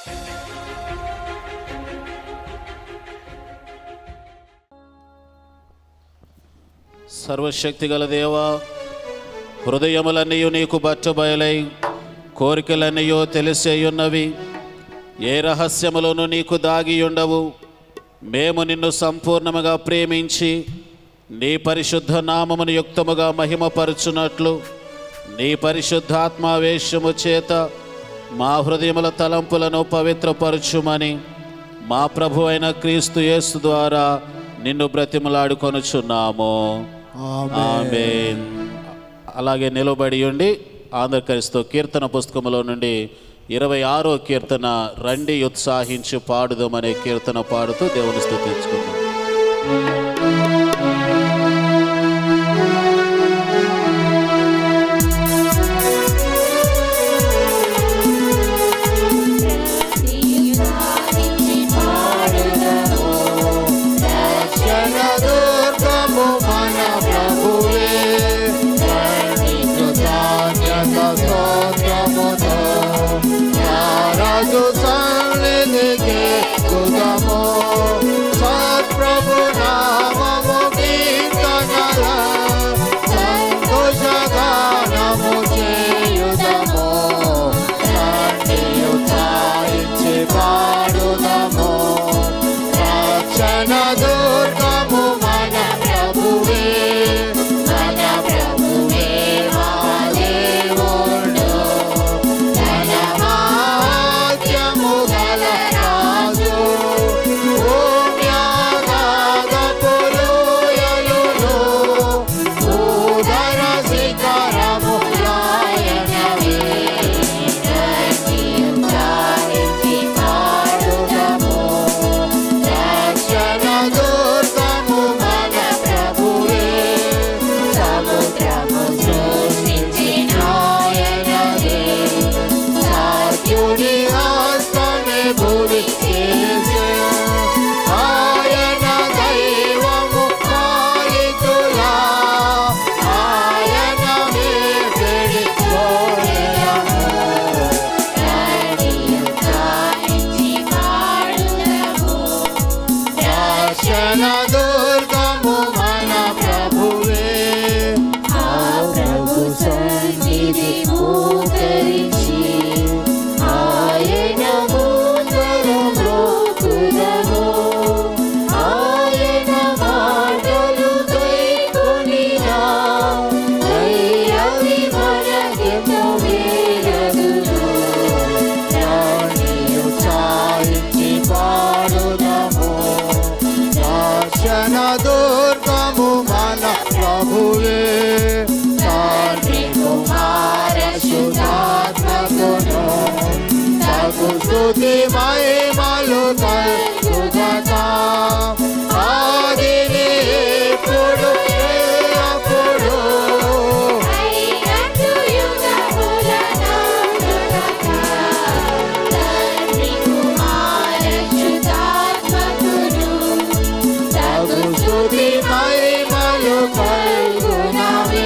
సర్వశక్తిగల దేవా హృదయములన్నయు నీకు బట్టబయలై కోరికలన్నయో తెలిసేయున్నవి ఏ రహస్యములోనూ నీకు దాగి ఉండవు మేము నిన్ను సంపూర్ణముగా ప్రేమించి నీ పరిశుద్ధ నామమును యుక్తముగా మహిమపరచునట్లు నీ పరిశుద్ధాత్మావేశము చేత మా హృదయముల తలంపులను పవిత్రపరచుమని మా ప్రభు అయిన క్రీస్తు యేసు ద్వారా నిన్ను బ్రతిమలాడుకొనుచున్నాము ఆమేన్ అలాగే నిలబడి ఉండి ఆంధ్రకరిస్తూ కీర్తన పుస్తకములో నుండి ఇరవై ఆరో కీర్తన రండి ఉత్సాహించి పాడుదామనే కీర్తన పాడుతూ దేవుని స్థుతించుకుందాం దుర్గము మన ప్రభువే కృతజ్ఞత స్తోత్రముతో రాజు సన్నిధికి స్తుతము సత్ప్రభు నామము కీర్తనల సంతోషగానము చేయుదము రండి ఉత్సాహించి పాడుదము రక్షణ దుర్గము మన ప్రభువే మన ప్రభువే మా దేవుడు మన భాగ్యము గల రాజు భూమ్యాగాధపులు ఎలులు భూధర శిఖరము లాయనవే రండి ఉత్సాహించి పాడుదము రక్షణ దుర్గము మన ప్రభువే సముద్రము సృష్టించిన ఆయనదే సాధ్యుని హస్తమే భూమి చేసే ఆయన దైవము మాలికులా ఆయన వేడి కోరము రక్షణ దుర్గము మన ప్రభువే ఆ ప్రభు సన్నిధి పూకరించి ఆయన ముందర మ్రోకుదము ఆయన మాటలు కైకొనినా దయ్యవి మనకెంతో మేలగును రాణి ఉత్సాహించి పాడుదము రక్షణ దుర్గము మన ప్రభువే తండ్రి కుమార శుద్ధాత్మకును తగు స్తుతి మహిమలు కలుగుదట ఆదిని ఇప్పుడు అప్పుడు తగు స్తుతి మహిమలు కలుగునవే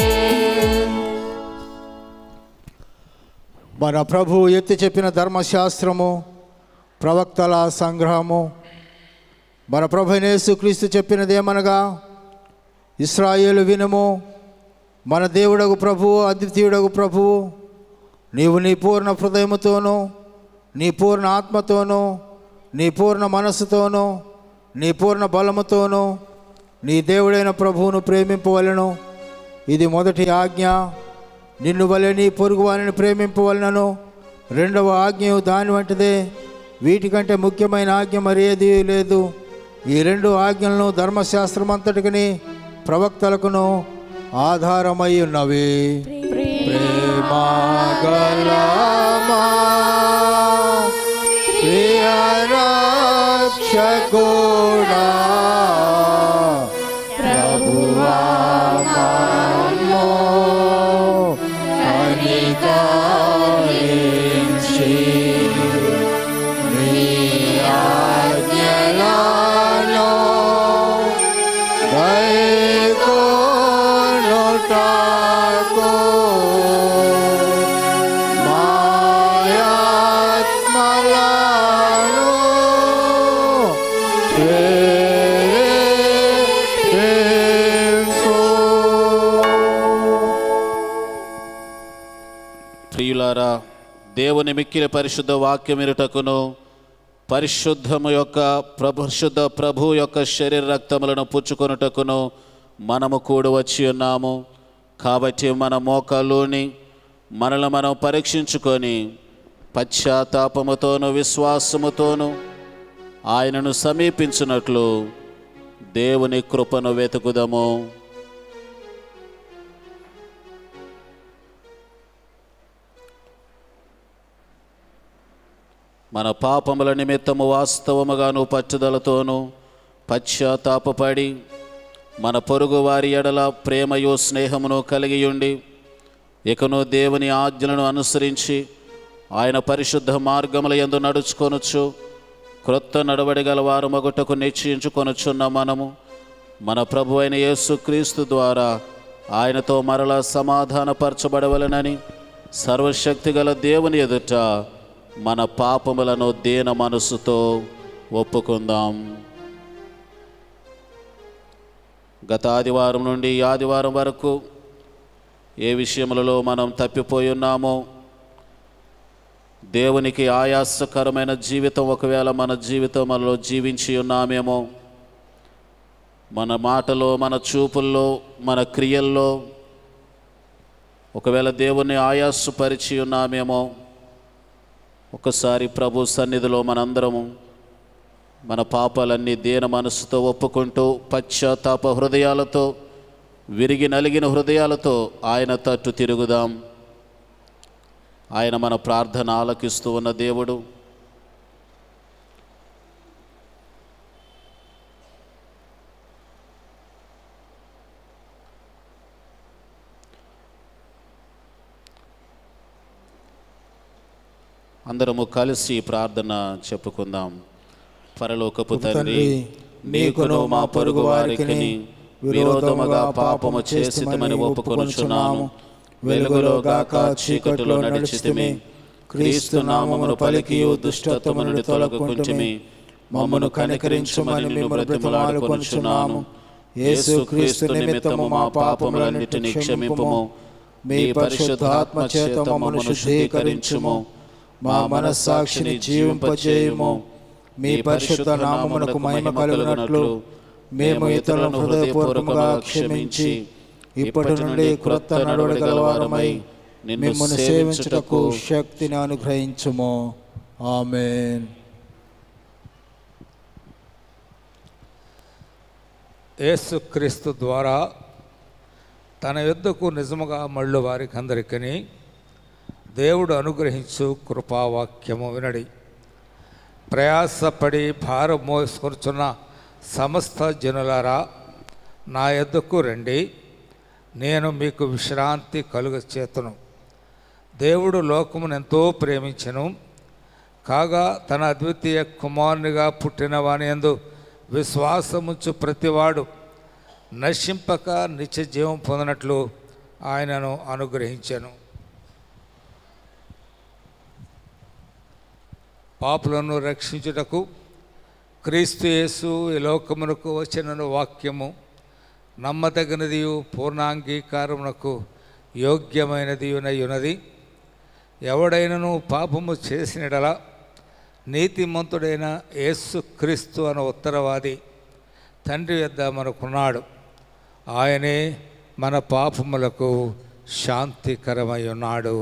మన ప్రభు ఎత్తి చెప్పిన ధర్మశాస్త్రము ప్రవక్తల సంగ్రహము మన ప్రభు యేసుక్రీస్తు చెప్పినదేమనగా ఇస్రాయేలు వినుము మన దేవుడగు ప్రభువు అద్వితీయుడగు ప్రభువు నీవు నీ పూర్ణ హృదయముతోనూ నీ పూర్ణ ఆత్మతోనూ నీ పూర్ణ మనస్సుతోనూ నీ పూర్ణ బలముతోనూ నీ దేవుడైన ప్రభువును ప్రేమింపవలను ఇది మొదటి ఆజ్ఞ నిన్ను వలె నీ పొరుగు వారిని ప్రేమింపవలనను రెండవ ఆజ్ఞ దాని వంటిదే వీటికంటే ముఖ్యమైన ఆజ్ఞ మరి ఏది లేదు ఈ రెండు ఆజ్ఞలను ధర్మశాస్త్రం అంతటికి ప్రవక్తలకును ఆధారమై ఉన్నవి ప్రేమా గలమా ప్రియ రక్షకుడా ప్రభువా మమ్ము కనికరించి నీ ఆజ్ఞలను గైకొనుటకు మాయా ప్రియులారా దేవుని మిక్కిలి పరిశుద్ధ వాక్యమిరుటకును పరిశుద్ధము యొక్క పరిశుద్ధ ప్రభు యొక్క శరీర రక్తములను పుచ్చుకొనుటకును మనము కూడి వచ్చి ఉన్నాము కాబట్టి మన మోకాళ్ళుని మనల్ని మనం పరీక్షించుకొని పశ్చాత్తాపముతోను విశ్వాసముతోను ఆయనను సమీపించినట్లు దేవుని కృపను వెతుకుదము మన పాపముల నిమిత్తము వాస్తవముగాను పట్టుదలతోనూ పశ్చాత్తాపపడి మన పొరుగు వారి ఎడల ప్రేమయు స్నేహమును కలిగి ఉండి ఇకను దేవుని ఆజ్ఞలను అనుసరించి ఆయన పరిశుద్ధ మార్గముల యందు నడుచుకొనొచ్చు క్రొత్త నడవడి గల వారు మగుటకు నిశ్చయించుకొనుచున్న మనము మన ప్రభు అయిన యేసుక్రీస్తు ద్వారా ఆయనతో మరలా సమాధానపరచబడవలనని సర్వశక్తి గల దేవుని ఎదుట మన పాపములను దీన మనసుతో ఒప్పుకుందాం గత ఆదివారం నుండి ఈ ఆదివారం వరకు ఏ విషయములలో మనం తప్పిపోయి ఉన్నామో దేవునికి ఆయాసకరమైన జీవితం ఒకవేళ మన జీవితం మనలో జీవించి ఉన్నామేమో మన మాటలో మన చూపుల్లో మన క్రియల్లో ఒకవేళ దేవుణ్ణి ఆయాసపరిచి ఉన్నామేమో ఒకసారి ప్రభు సన్నిధిలో మనందరము మన పాపాలన్నీ దీన మనసుతో ఒప్పుకుంటూ పశ్చాత్తాప హృదయాలతో విరిగి నలిగిన హృదయాలతో ఆయన తట్టు తిరుగుదాం ఆయన మన ప్రార్థన ఆలకిస్తూ ఉన్న దేవుడు అందరము కలిసి ప్రార్థన చెప్పుకుందాం పరలోకపు తండ్రి నీకును మా పొరుగు వారికి విరోధముగా పాపము చేసితమని ఒప్పుకొనుచున్నాము వెలుగులో గాక చీకటిలో నడిచితిమి క్రీస్తు నామమును పలికియు దుష్టత్వము నుండి తొలగుకుంటుమి మమ్మను కనికరించుమని మేము బ్రతిమలాడుకొనుచున్నాము యేసు క్రీస్తు నిమిత్తము మా పాపములన్నిటిని క్షమింపుము మీ పరిశుద్ధాత్మ చేత మమ్మను శుద్ధీకరించుము మా మనస్సాక్షిని జీవింపజేయుము మీ పరిశుద్ధ నామమునకు మహిమ కలుగునట్లు మేము ఇతరులను హృదయపూర్వకంగా క్షమించి ఇప్పటి నుండి క్రొత్త నడవడి గలవారమై మిమ్మల్ని సేవించుటకు శక్తిని అనుగ్రహించుము ఆమెన్ యేసుక్రీస్తు ద్వారా తన యుద్ధకు నిజముగా మళ్ళు వారికి అందరికీ దేవుడు అనుగ్రహించు కృపావాక్యము వినడి ప్రయాసపడి భారం మోసుకొనుచున్న సమస్త జనులారా నా యొద్దకు రండి నేను మీకు విశ్రాంతి కలుగ చేతును దేవుడు లోకమును ఎంతో ప్రేమించెను కాగా తన అద్వితీయ కుమారునిగా పుట్టిన వాని యందు విశ్వాసముంచు ప్రతివాడు నశింపక నిత్య జీవం పొందినట్లు ఆయనను అనుగ్రహించాను పాపులను రక్షించుటకు క్రీస్తు యేసు ఈ లోకమునకు వచ్చిన వాక్యము నమ్మదగినదియు పూర్ణాంగీకారమునకు యోగ్యమైనది ఉన్నది ఎవడైనను పాపము చేసినడలా నీతిమంతుడైన యేసు క్రీస్తు అన్న ఉత్తరవాది తండ్రి యొద్ద మనకున్నాడు ఆయనే మన పాపములకు శాంతికరమై ఉన్నాడు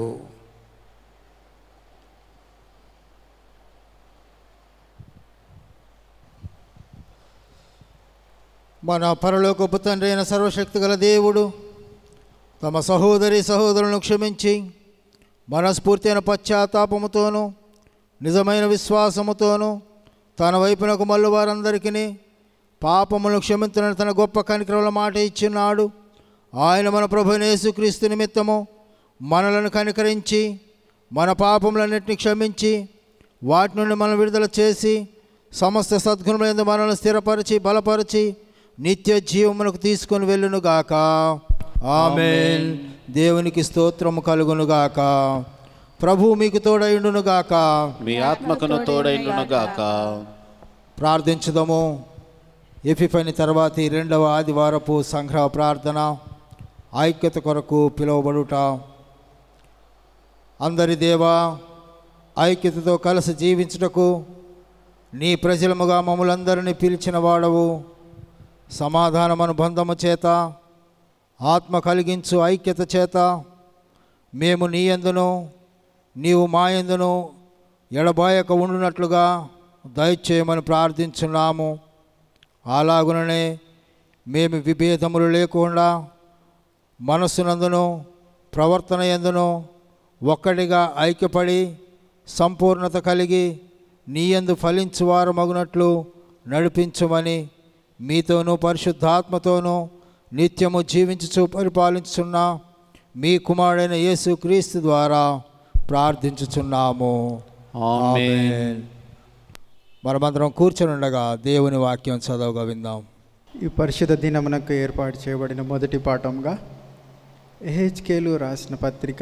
మన పరలోకపు తండ్రి అయిన సర్వశక్తి గల దేవుడు తమ సహోదరి సహోదరులను క్షమించి మనస్ఫూర్తైన పశ్చాత్తాపముతోనూ నిజమైన విశ్వాసముతోనూ తన వైపునకు మల్లు వారందరికీ పాపములను క్షమించని తన గొప్ప కనికరముల మాట ఇచ్చినాడు ఆయన మన ప్రభు యేసుక్రీస్తు నిమిత్తము మనలను కనికరించి మన పాపములన్నింటినీ క్షమించి వాటి నుండి మనం విడుదల చేసి సమస్త సద్గుణములందు మనల్ని స్థిరపరిచి బలపరిచి నిత్య జీవమునకు తీసుకొని వెళ్ళును గాక ఆమెన్ దేవునికి స్తోత్రము కలుగును గాక ప్రభు మీకు తోడైండును గాక మీ ఆత్మకును తోడైండును గాక ప్రార్థించుదాము ఎఫిఫని తర్వాతి రెండవ ఆదివారపు సంగ్రహ ప్రార్థన ఐక్యత కొరకు పిలువబడుట అందరి దేవా ఐక్యతతో కలిసి జీవించుటకు నీ ప్రజలముగా మమ్మలందరినీ పిలిచిన వాడవు సమాధానం అనుబంధము చేత ఆత్మ కలిగించు ఐక్యత చేత మేము నీ యందును నీవు మా యందును ఎడబాయక ఉండునట్లుగా దయచేయమని ప్రార్థించున్నాము అలాగుననే మేము విభేదములు లేకుండా మనస్సునందును ప్రవర్తన ఎందును ఒక్కడిగా ఐక్యపడి సంపూర్ణత కలిగి నీయందు ఫలించువారు మగునట్లు నడిపించమని మీతోనూ పరిశుద్ధాత్మతోనూ నిత్యము జీవించుచు పరిపాలించుచున్న మీ కుమారుడైన యేసు క్రీస్తు ద్వారా ప్రార్థించుచున్నాము ఆమేన్. మనమందరం కూర్చొని ఉండగా దేవుని వాక్యం చదవగా విందాం ఈ పరిశుద్ధ దినమునకు ఏర్పాటు చేయబడిన మొదటి పాఠంగా ఎహెచ్కేలు రాసిన పత్రిక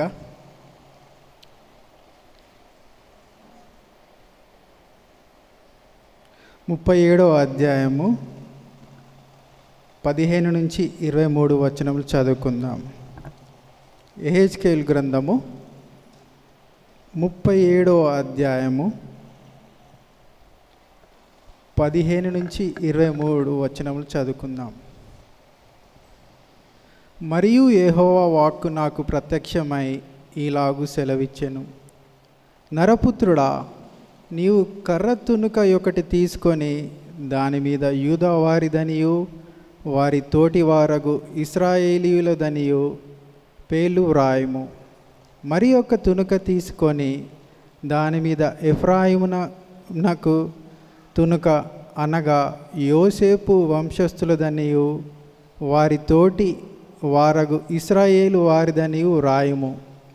ముప్పై ఏడవ అధ్యాయము పదిహేను నుంచి ఇరవై మూడు వచనములు చదువుకుందాం ఎహెచ్కేల్ గ్రంథము ముప్పై ఏడవ అధ్యాయము పదిహేను నుంచి ఇరవై మూడు వచనములు చదువుకుందాం మరియు ఏహోవా వాక్కు నాకు ప్రత్యక్షమై ఈలాగు సెలవిచ్చెను నరపుత్రుడా నీవు కర్ర తునుక ఒకటి తీసుకొని దాని మీద యూదా వారిదనియు వారి తోటి వారగు ఇస్రాయేలీయులదనియు పేలు వ్రాయము మరి ఒక తునుక తీసుకొని దాని మీద ఎఫ్రాయిమున నాకు తునుక అనగా యోసేపు వంశస్థులదనియు వారి తోటి వారగు ఇస్రాయేలు వారిదనియు రాయము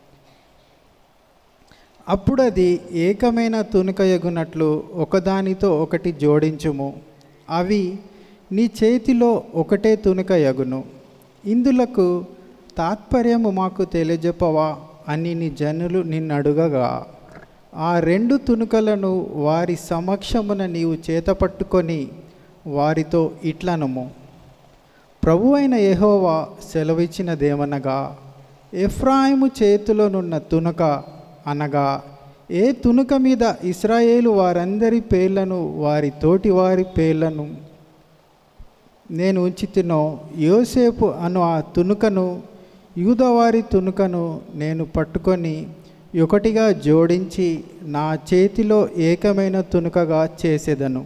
అప్పుడు అది ఏకమైన తునుకయగునట్లు ఒకదానితో ఒకటి జోడించుము అవి నీ చేతిలో ఒకటే తునుకయగును ఇందులకు తాత్పర్యము మాకు తెలియజెప్పవా అని నీ జనులు నిన్నడుగగా ఆ రెండు తునుకలను వారి సమక్షమున నీవు చేతపట్టుకొని వారితో ఇట్లనము ప్రభు అయిన యెహోవా సెలవిచ్చినదేమనగా ఎఫ్రాయిము చేతిలోనున్న తునక అనగా ఏ తునుక మీద ఇస్రాయేలు వారందరి పేర్లను వారి తోటి వారి పేర్లను నేను ఉంచితినో యోసేపు అను ఆ తునుకను యూదవారి తునుకను నేను పట్టుకొని ఒకటిగా జోడించి నా చేతిలో ఏకమైన తునుకగా చేసేదను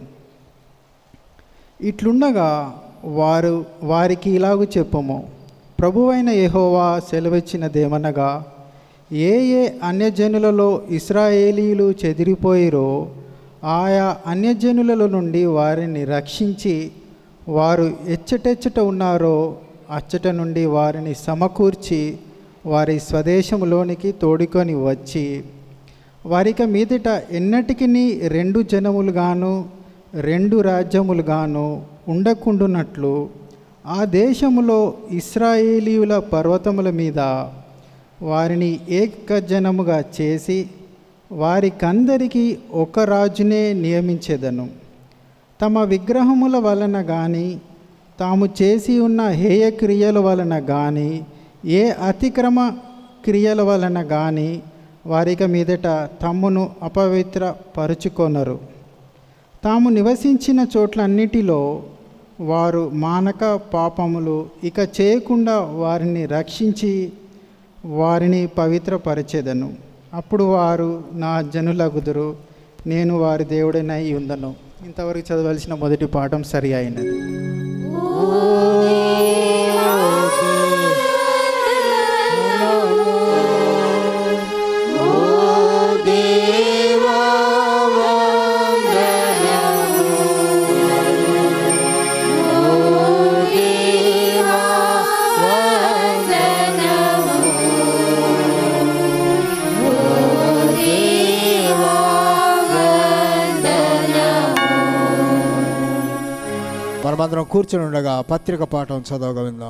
ఇట్లుండగా వారు వారికి ఇలాగు చెప్పుము ప్రభువైన యెహోవా సెలవిచ్చినదేమనగా ఏ ఏ అన్యజనులలో ఇస్రాయేలీలు చెదిరిపోయిరో ఆయా అన్యజనులలో నుండి వారిని రక్షించి వారు ఎచ్చటెచ్చట ఉన్నారో అచ్చట నుండి వారిని సమకూర్చి వారి స్వదేశంలోనికి తోడుకొని వచ్చి వారిక మీదట ఎన్నటికి రెండు జనములుగాను రెండు రాజ్యములుగాను ఉండకుండునట్లు ఆ దేశములో ఇస్రాయేలీయుల పర్వతముల మీద వారిని ఏకజనముగా చేసి వారికందరికీ ఒక రాజునే నియమించెదను తమ విగ్రహముల వలన గాని తాము చేసి ఉన్న హేయ క్రియల వలన గాని ఏ అతిక్రమ క్రియల వలన గాని వారిక మీదట తమ్మును అపవిత్ర పరుచుకొనరు తాము నివసించిన చోట్లన్నిటిలో వారు మానక పాపములు ఇక చేయకుండా వారిని రక్షించి వారిని పవిత్రపరచెదను అప్పుడు వారు నా జనులగుదురు నేను వారి దేవుడనై ఉందను ఇంతవరకు చదవలసిన మొదటి పాఠం సరి అయినది మనమందరం కూర్చొని ఉండగా పత్రిక పాఠం చదవగా విందాం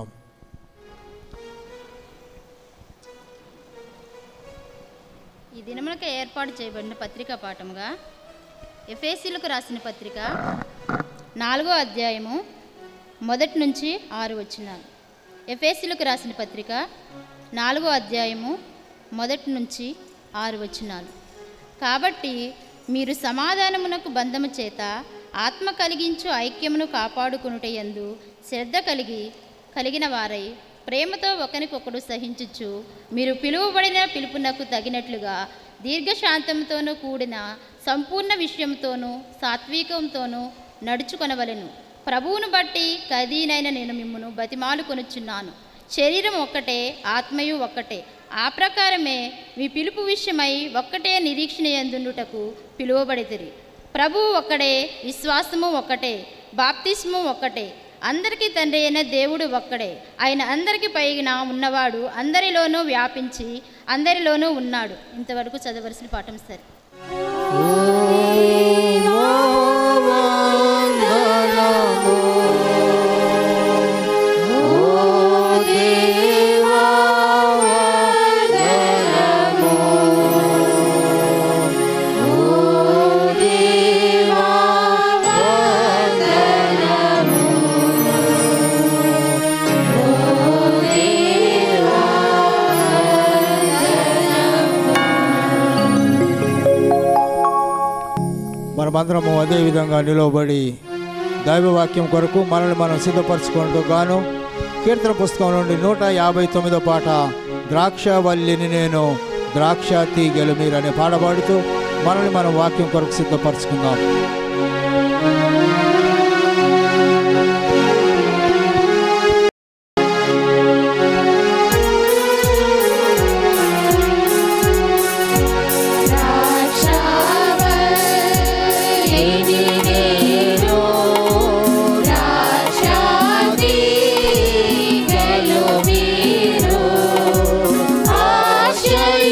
ఈ దినములకు ఏర్పాటు చేయబడిన పత్రికా పాఠముగా ఎఫేసీలకు రాసిన పత్రిక నాలుగో అధ్యాయము మొదటి నుంచి ఆరు వచ్చినాలు ఎఫేసీలకు రాసిన పత్రిక నాలుగో అధ్యాయము మొదటి నుంచి ఆరు వచనాలు కాబట్టి మీరు సమాధానమునకు బంధము చేత ఆత్మ కలిగించు ఐక్యమును కాపాడుకునుటయందు శ్రద్ధ కలిగి కలిగిన వారై ప్రేమతో ఒకరికొకడు సహించుచు మీరు పిలువబడిన పిలుపునకు తగినట్లుగా దీర్ఘశాంతంతోనూ కూడిన సంపూర్ణ విషయంతోనూ సాత్వికంతోనూ నడుచుకొనవలెను ప్రభువును బట్టి ఖదీనైన నేను మిమ్మును బతిమాలు కొనుచున్నాను శరీరం ఒక్కటే ఆత్మయు ఒక్కటే ఆ ప్రకారమే మీ పిలుపు విషయమై ఒక్కటే నిరీక్షణ ఎందుండుటకు పిలువబడితిరి ప్రభువు ఒక్కడే విశ్వాసము ఒక్కటే బాప్తిస్ము ఒక్కటే అందరికీ తండ్రి అయిన దేవుడు ఒక్కడే ఆయన అందరికీ పైన ఉన్నవాడు అందరిలోనూ వ్యాపించి అందరిలోనూ ఉన్నాడు ఇంతవరకు చదవలసిన పాఠం సరే మనమందరము అదే విధంగా నిలవబడి దైవవాక్యం కొరకు మనల్ని మనం సిద్ధపరచుకుంటూ గాను కీర్తన పుస్తకం నుండి నూట యాభై తొమ్మిదో పాట ద్రాక్షవల్లిని నేను ద్రాక్ష తీగలు మీరు అనే పాడబాడుతూ మనల్ని మనం వాక్యం కొరకు సిద్ధపరచుకుందాం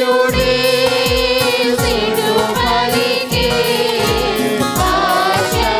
ఆశయుడే సిటు పలికే ఆశ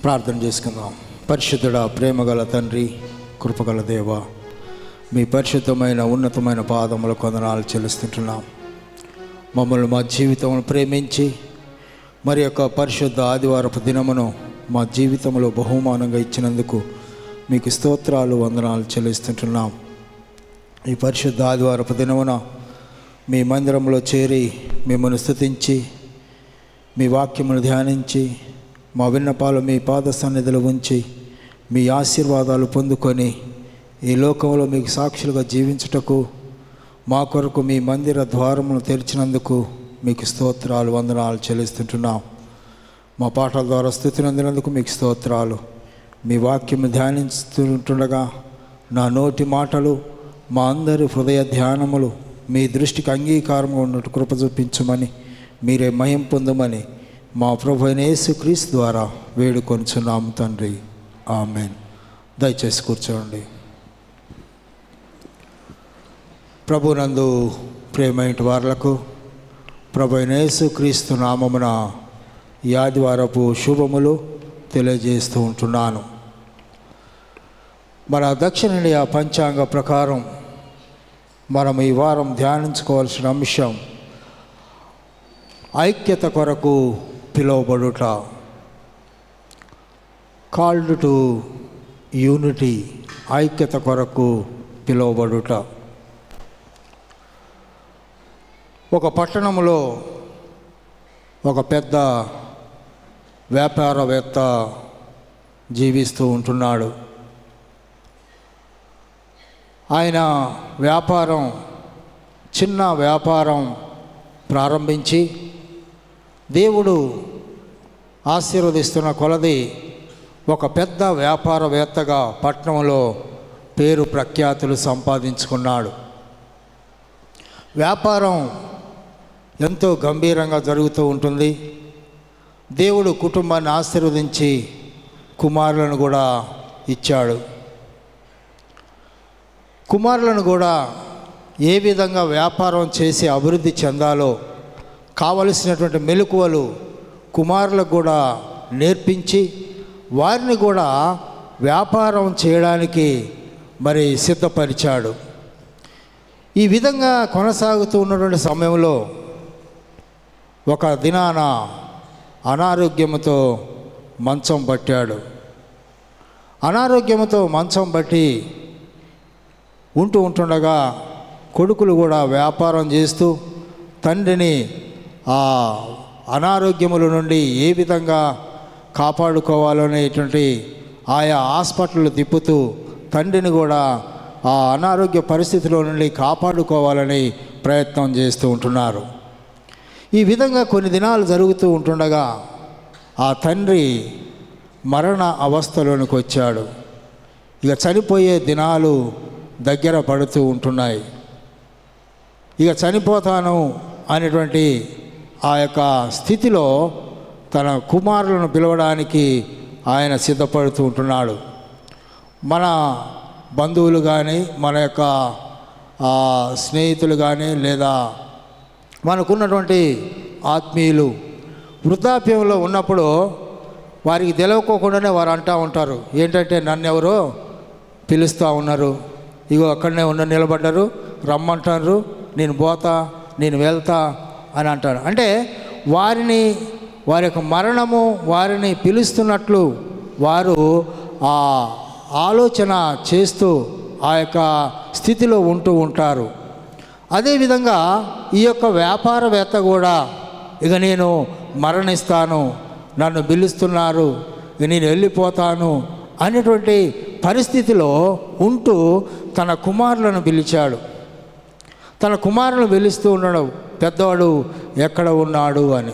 ప్రార్థన చేసుకుందాం పరిశుద్ధుడా ప్రేమగల తండ్రి కృపగల దేవ మీ పరిశుద్ధమైన ఉన్నతమైన పాదముల కొందనాలు చెల్లిస్తుంటున్నాం మమ్మల్ని మా జీవితంలో ప్రేమించి మరి యొక్క పరిశుద్ధ ఆదివారపు దినమును మా జీవితంలో బహుమానంగా ఇచ్చినందుకు మీకు స్తోత్రాలు వందనాలు చెల్లిస్తుంటున్నాం ఈ పరిశుద్ధ ఆదివారపు దినమున మీ మందిరంలో చేరి మిమ్మల్ని స్తుతించి మీ వాక్యమును ధ్యానించి మా విన్నపాలు మీ పాద సన్నిధిలో ఉంచి మీ ఆశీర్వాదాలు పొందుకొని ఈ లోకంలో మీకు సాక్షులుగా జీవించుటకు మా కొరకు మీ మందిర ద్వారమును తెరిచినందుకు మీకు స్తోత్రాలు వందనాలు చెల్లిస్తుంటున్నాం మా పాటల ద్వారా స్థుతిని అందినందుకు మీకు స్తోత్రాలు మీ వాక్యము ధ్యానిస్తుంటుండగా నా నోటి మాటలు మా అందరి హృదయ ధ్యానములు మీ దృష్టికి అంగీకారంగా ఉన్నట్టు కృప చూపించమని మీరే మహిం పొందమని మా ప్రభు అయిన యేసుక్రీస్తు ద్వారా వేడుకొంచున్నాము తండ్రి ఆమెన్ దయచేసి కూర్చోండి ప్రభునందు ప్రేమైన వారులకు ప్రభు అయిన యేసుక్రీస్తు నామమున ఈ ఆదివారపు శుభములు తెలియజేస్తూ ఉంటున్నాను మన దక్షిణ ఇండియా పంచాంగ ప్రకారం మనం ఈ వారం ధ్యానించుకోవాల్సిన అంశం ఐక్యత కొరకు పిలువబడుట కాల్డ్ టు యూనిటీ ఐక్యత కొరకు పిలువబడుట ఒక పట్టణంలో ఒక పెద్ద వ్యాపారవేత్త జీవిస్తూ ఉంటున్నాడు ఆయన వ్యాపారం చిన్న వ్యాపారం ప్రారంభించి దేవుడు ఆశీర్వదిస్తున్న కొలది ఒక పెద్ద వ్యాపారవేత్తగా పట్టణంలో పేరు ప్రఖ్యాతులు సంపాదించుకున్నాడు వ్యాపారం ఎంతో గంభీరంగా జరుగుతూ ఉంటుంది దేవుడు కుటుంబాన్ని ఆశీర్వదించి కుమారులను కూడా ఇచ్చాడు కుమారులను కూడా ఏ విధంగా వ్యాపారం చేసి అభివృద్ధి చెందాలో కావలసినటువంటి మెలకువలు కుమారులకు కూడా నేర్పించి వారిని కూడా వ్యాపారం చేయడానికి మరి సిద్ధపరిచాడు ఈ విధంగా కొనసాగుతూ ఉన్నటువంటి సమయంలో ఒక దినాన అనారోగ్యంతో మంచం పట్టాడు అనారోగ్యంతో మంచం బట్టి ఉంటూ ఉంటుండగా కొడుకులు కూడా వ్యాపారం చేస్తూ తండ్రిని ఆ అనారోగ్యముల నుండి ఏ విధంగా కాపాడుకోవాలనేటువంటి ఆయా హాస్పిటల్ తిప్పుతూ తండ్రిని కూడా ఆ అనారోగ్య పరిస్థితిలో నుండి కాపాడుకోవాలని ప్రయత్నం చేస్తూ ఉంటున్నారు ఈ విధంగా కొన్ని దినాలు జరుగుతూ ఉంటుండగా ఆ తండ్రి మరణ అవస్థలోనికి వచ్చాడు ఇక చనిపోయే దినాలు దగ్గర పడుతూ ఉంటున్నాయి ఇక చనిపోతాను అనేటువంటి ఆ యొక్క స్థితిలో తన కుమారులను పిలవడానికి ఆయన సిద్ధపడుతూ ఉంటున్నాడు మన బంధువులు కానీ మన యొక్క ఆ, స్నేహితులు కానీ లేదా మనకున్నటువంటి ఆత్మీయులు వృద్ధాప్యంలో ఉన్నప్పుడు వారికి తెలవకోకుండానే వారు అంటూ ఉంటారు ఏంటంటే నన్ను ఎవరో పిలుస్తూ ఉన్నారు ఇగో అక్కడనే ఉన్న నిలబడ్డారు రమ్మంటారు నేను పోతా నేను వెళ్తా అని అంటారు అంటే వారిని వారి యొక్క మరణము వారిని పిలుస్తున్నట్లు వారు ఆ ఆలోచన చేస్తూ ఆ యొక్క స్థితిలో ఉంటూ ఉంటారు అదేవిధంగా ఈ యొక్క వ్యాపారవేత్త కూడా ఇక నేను మరణిస్తాను నన్ను పిలుస్తున్నారు ఇక నేను వెళ్ళిపోతాను అనేటువంటి పరిస్థితిలో ఉంటూ తన కుమారులను పిలిచాడు తన కుమారులను పిలుస్తూ ఉన్నాడు పెద్దవాడు ఎక్కడ ఉన్నాడు అని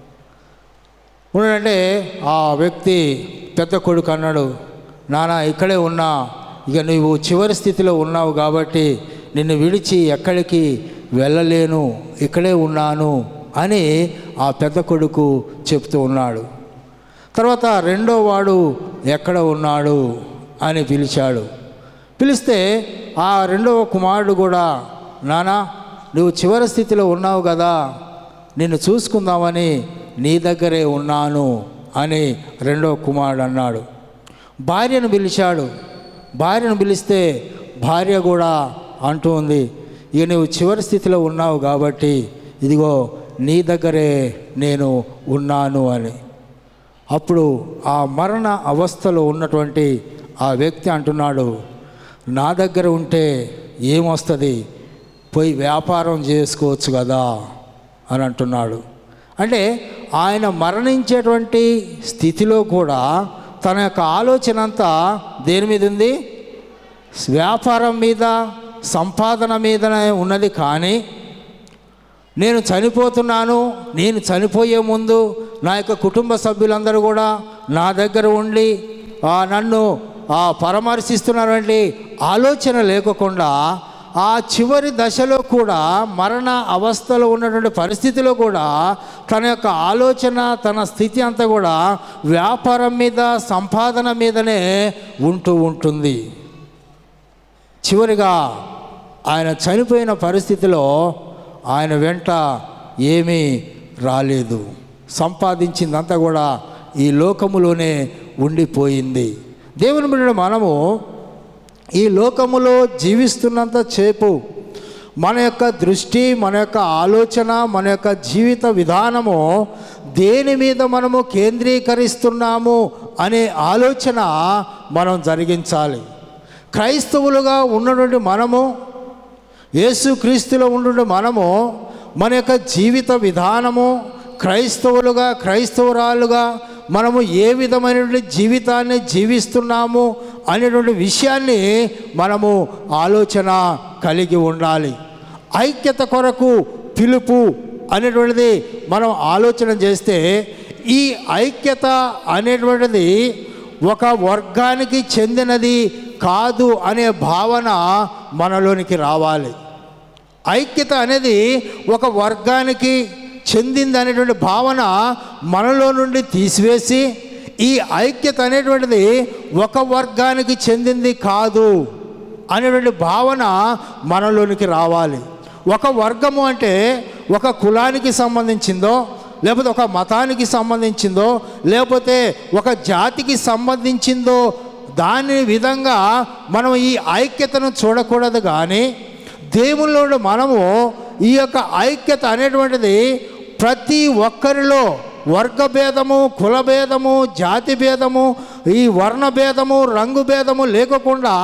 ఉన్నాడంటే ఆ వ్యక్తి పెద్ద కొడుకు అన్నాడు నానా ఇక్కడే ఉన్నా ఇక నువ్వు చివరి స్థితిలో ఉన్నావు కాబట్టి నిన్ను విడిచి ఎక్కడికి వెళ్ళలేను ఇక్కడే ఉన్నాను అని ఆ పెద్ద కొడుకు చెప్తూ ఉన్నాడు తర్వాత రెండో వాడు ఎక్కడ ఉన్నాడు అని పిలిచాడు పిలిస్తే ఆ రెండవ కుమారుడు కూడా నానా నువ్వు చివరి స్థితిలో ఉన్నావు కదా నిన్ను చూసుకుందామని నీ దగ్గరే ఉన్నాను అని రెండో కుమారుడు అన్నాడు భార్యను పిలిచాడు భార్యను పిలిస్తే భార్య కూడా అంటూ ఉంది ఇక నువ్వు చివరి స్థితిలో ఉన్నావు కాబట్టి ఇదిగో నీ దగ్గరే నేను ఉన్నాను అని అప్పుడు ఆ మరణ అవస్థలో ఉన్నటువంటి ఆ వ్యక్తి అంటున్నాడు నా దగ్గర ఉంటే ఏమొస్తుంది పోయి వ్యాపారం చేసుకోవచ్చు కదా అని అంటున్నాడు అంటే ఆయన మరణించేటువంటి స్థితిలో కూడా తన యొక్క ఆలోచన అంతా దేని మీద ఉంది వ్యాపారం మీద సంపాదన మీదనే ఉన్నది కానీ నేను చనిపోతున్నాను నేను చనిపోయే ముందు నా యొక్క కుటుంబ సభ్యులందరూ కూడా నా దగ్గర ఉండి ఆ, నన్ను ఆ, పరామర్శిస్తున్నారండి ఆలోచన లేకుండా ఆ చివరి దశలో కూడా మరణ అవస్థలో ఉన్నటువంటి పరిస్థితిలో కూడా తన యొక్క ఆలోచన తన స్థితి అంతా కూడా వ్యాపారం మీద సంపాదన మీదనే ఉంటూ ఉంటుంది చివరిగా ఆయన చనిపోయిన పరిస్థితిలో ఆయన వెంట ఏమీ రాలేదు సంపాదించిందంతా కూడా ఈ లోకములోనే ఉండిపోయింది దేవుని బిడ్డ మనము ఈ లోకములో జీవిస్తున్నంత సేపు మన యొక్క దృష్టి మన యొక్క ఆలోచన మన యొక్క జీవిత విధానము దేని మీద మనము కేంద్రీకరిస్తున్నాము అనే ఆలోచన మనం జరిగించాలి క్రైస్తవులుగా ఉన్నటువంటి మనము యేసుక్రీస్తులో ఉండు మనము మన యొక్క జీవిత విధానము క్రైస్తవులుగా క్రైస్తవురాలుగా మనము ఏ విధమైనటువంటి జీవితాన్ని జీవిస్తున్నాము అనేటువంటి విషయాన్ని మనము ఆలోచన కలిగి ఉండాలి ఐక్యత కొరకు పిలుపు అనేటువంటిది మనం ఆలోచన చేస్తే ఈ ఐక్యత అనేటువంటిది ఒక వర్గానికి చెందినది కాదు అనే భావన మనలోనికి రావాలి ఐక్యత అనేది ఒక వర్గానికి చెందింది అనేటువంటి భావన మనలో నుండి తీసివేసి ఈ ఐక్యత అనేటువంటిది ఒక వర్గానికి చెందింది కాదు అనేటువంటి భావన మనలోనికి రావాలి ఒక వర్గము అంటే ఒక కులానికి సంబంధించిందో లేకపోతే ఒక మతానికి సంబంధించిందో లేకపోతే ఒక జాతికి సంబంధించిందో దాని విధంగా మనం ఈ ఐక్యతను చూడకూడదు కానీ దేవుళ్ళో మనము ఈ యొక్క ఐక్యత అనేటువంటిది ప్రతి ఒక్కరిలో వర్గభేదము కులభేదము జాతి భేదము ఈ వర్ణ భేదము రంగు భేదము లేకుండా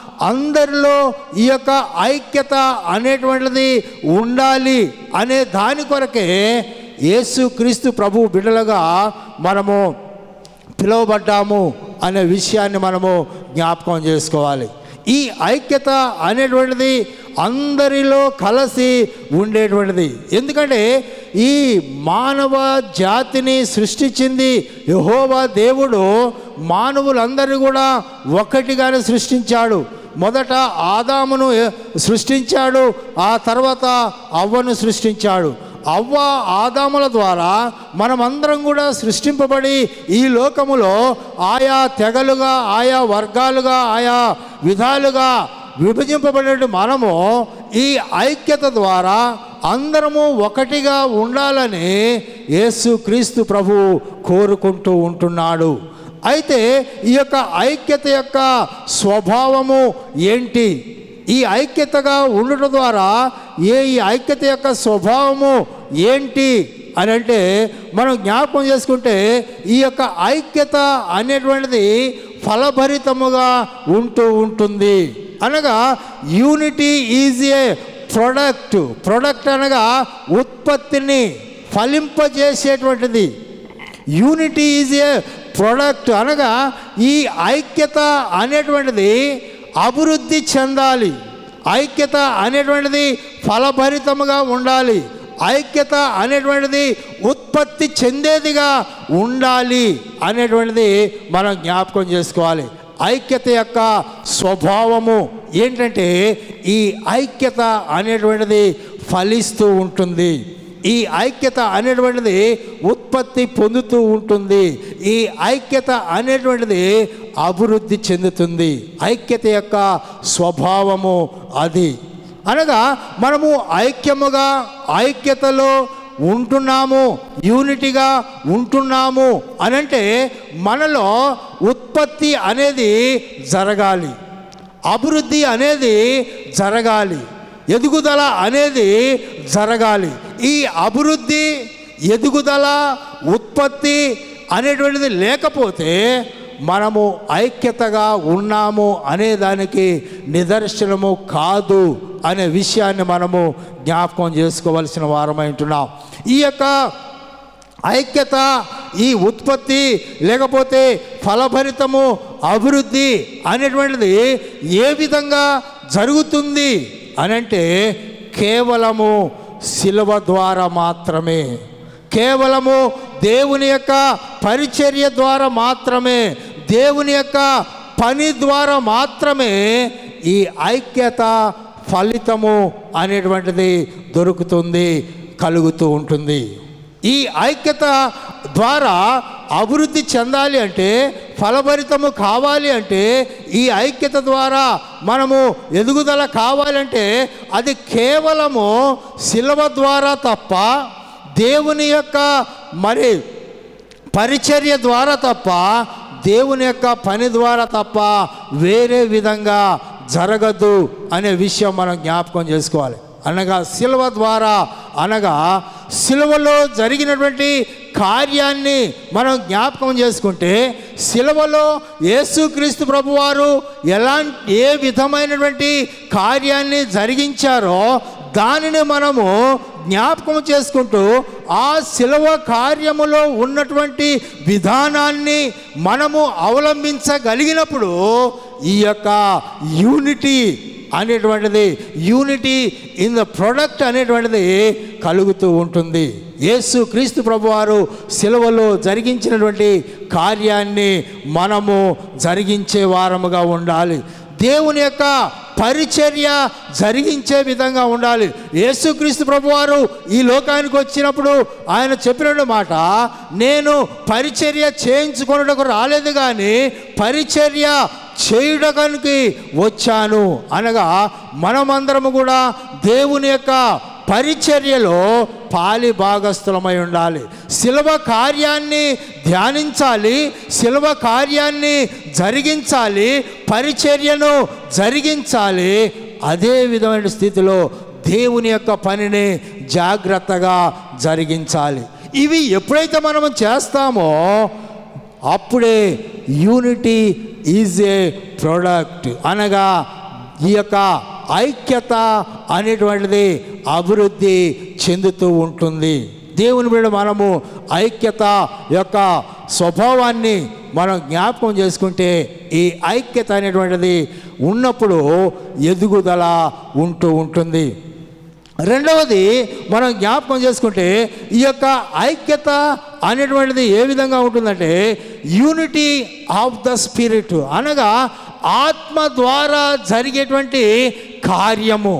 అందరిలో ఈ యొక్క ఐక్యత అనేటువంటిది ఉండాలి అనే దాని కొరకే యేసుక్రీస్తు ప్రభు బిడ్డలుగా మనము పిలువబడ్డాము అనే విషయాన్ని మనము జ్ఞాపకం చేసుకోవాలి ఈ ఐక్యత అనేటువంటిది అందరిలో కలిసి ఉండేటువంటిది ఎందుకంటే ఈ మానవ జాతిని సృష్టించింది యహోవా దేవుడు మానవులందరినీ కూడా ఒక్కటిగానే సృష్టించాడు మొదట ఆదామును సృష్టించాడు ఆ తర్వాత అవ్వను సృష్టించాడు అవ్వ ఆదాముల ద్వారా మనమందరం కూడా సృష్టింపబడి ఈ లోకములో ఆయా తెగలుగా ఆయా వర్గాలుగా ఆయా విధాలుగా విభజింపబడిన మనము ఈ ఐక్యత ద్వారా అందరము ఒకటిగా ఉండాలని యేసుక్రీస్తు ప్రభు కోరుకుంటూ ఉంటున్నాడు అయితే ఈ యొక్క ఐక్యత యొక్క స్వభావము ఏంటి ఈ ఐక్యతగా ఉండటం ద్వారా ఏ ఈ ఐక్యత యొక్క స్వభావము ఏంటి అని అంటే మనం జ్ఞాపకం చేసుకుంటే ఈ యొక్క ఐక్యత అనేటువంటిది ఫలభరితముగా ఉంటూ ఉంటుంది అనగా unity is a product product అనగా ఉత్పత్తిని ఫలింపజేసేటువంటిది యూనిటీ ఈజ్ ఏ ప్రొడక్ట్ అనగా ఈ ఐక్యత అనేటువంటిది అభివృద్ధి చెందాలి ఐక్యత అనేటువంటిది ఫలభరితముగా ఉండాలి ఐక్యత అనేటువంటిది ఉత్పత్తి చెందేదిగా ఉండాలి అనేటువంటిది మనం జ్ఞాపకం చేసుకోవాలి ఐక్యత యొక్క స్వభావము ఏంటంటే ఈ ఐక్యత అనేటువంటిది ఫలిస్తూ ఉంటుంది ఈ ఐక్యత అనేటువంటిది ఉత్పత్తి పొందుతూ ఉంటుంది ఈ ఐక్యత అనేటువంటిది అభివృద్ధి చెందుతుంది ఐక్యత యొక్క స్వభావము అది అనగా మనము ఐక్యముగా ఐక్యతలో ఉంటున్నాము యూనిటీగా ఉంటున్నాము అని అంటే మనలో ఉత్పత్తి అనేది జరగాలి అభివృద్ధి అనేది జరగాలి ఎదుగుదల అనేది జరగాలి ఈ అభివృద్ధి ఎదుగుదల ఉత్పత్తి అనేటువంటిది లేకపోతే మనము ఐక్యతగా ఉన్నాము అనే దానికి నిదర్శనము కాదు అనే విషయాన్ని మనము జ్ఞాపకం చేసుకోవలసిన వారమై ఉంటున్నాం ఈ యొక్క ఐక్యత ఈ ఉత్పత్తి లేకపోతే ఫలభరితము అభివృద్ధి అనేటువంటిది ఏ విధంగా జరుగుతుంది అనంటే కేవలము శిలువ ద్వారా మాత్రమే కేవలము దేవుని యొక్క పరిచర్య ద్వారా మాత్రమే దేవుని యొక్క పని ద్వారా మాత్రమే ఈ ఐక్యత ఫలితము అనేటువంటిది దొరుకుతుంది కలుగుతూ ఉంటుంది ఈ ఐక్యత ద్వారా అభివృద్ధి చెందాలి అంటే ఫలభరితము కావాలి అంటే ఈ ఐక్యత ద్వారా మనము ఎదుగుదల కావాలంటే అది కేవలము శిలవ ద్వారా తప్ప దేవుని యొక్క మరి పరిచర్య ద్వారా తప్ప దేవుని యొక్క పని ద్వారా తప్ప వేరే విధంగా జరగదు అనే విషయం మనం జ్ఞాపకం చేసుకోవాలి అనగా శిలువ ద్వారా అనగా శిలువలో జరిగినటువంటి కార్యాన్ని మనం జ్ఞాపకం చేసుకుంటే శిలువలో యేసుక్రీస్తు ప్రభువారు ఎలాంటి ఏ విధమైనటువంటి కార్యాన్ని జరిగించారో దానిని మనము జ్ఞాపకం చేసుకుంటూ ఆ శిలవ కార్యములో ఉన్నటువంటి విధానాన్ని మనము అవలంబించగలిగినప్పుడు ఈ యొక్క యూనిటీ అనేటువంటిది యూనిటీ ఇన్ ద ప్రొడక్ట్ అనేటువంటిది కలుగుతూ ఉంటుంది యేసు క్రీస్తు ప్రభువారు శిలువలో జరిగించినటువంటి కార్యాన్ని మనము జరిగించే వారముగా ఉండాలి దేవుని యొక్క పరిచర్య జరిగించే విధంగా ఉండాలి యేసుక్రీస్తు ప్రభువారు ఈ లోకానికి వచ్చినప్పుడు ఆయన చెప్పిన మాట నేను పరిచర్య చేయించుకొనుటకు రాలేదు కానీ పరిచర్య చేయుటకానికి వచ్చాను అనగా మనమందరము కూడా దేవుని యొక్క పరిచర్యలో పాలి భాగస్థులమై ఉండాలి శిలవ కార్యాన్ని ధ్యానించాలి శిలవ కార్యాన్ని జరిగించాలి పరిచర్యను జరిగించాలి అదే విధమైన స్థితిలో దేవుని యొక్క పనిని జాగ్రత్తగా జరిగించాలి ఇవి ఎప్పుడైతే మనం చేస్తామో అప్పుడే యూనిటీ ఈజ్ ఏ ప్రోడక్ట్ అనగా ఈ యొక్క ఐక్యత అనేటువంటిది అభివృద్ధి చెందుతూ ఉంటుంది దేవుని బిడ్డ మనము ఐక్యత యొక్క స్వభావాన్ని మనం జ్ఞాపకం చేసుకుంటే ఈ ఐక్యత అనేటువంటిది ఉన్నప్పుడు ఎదుగుదల ఉంటూ ఉంటుంది రెండవది మనం జ్ఞాపకం చేసుకుంటే ఈ యొక్క ఐక్యత అనేటువంటిది ఏ విధంగా ఉంటుందంటే యూనిటీ ఆఫ్ ద స్పిరిట్ అనగా ఆత్మ ద్వారా జరిగేటువంటి కార్యము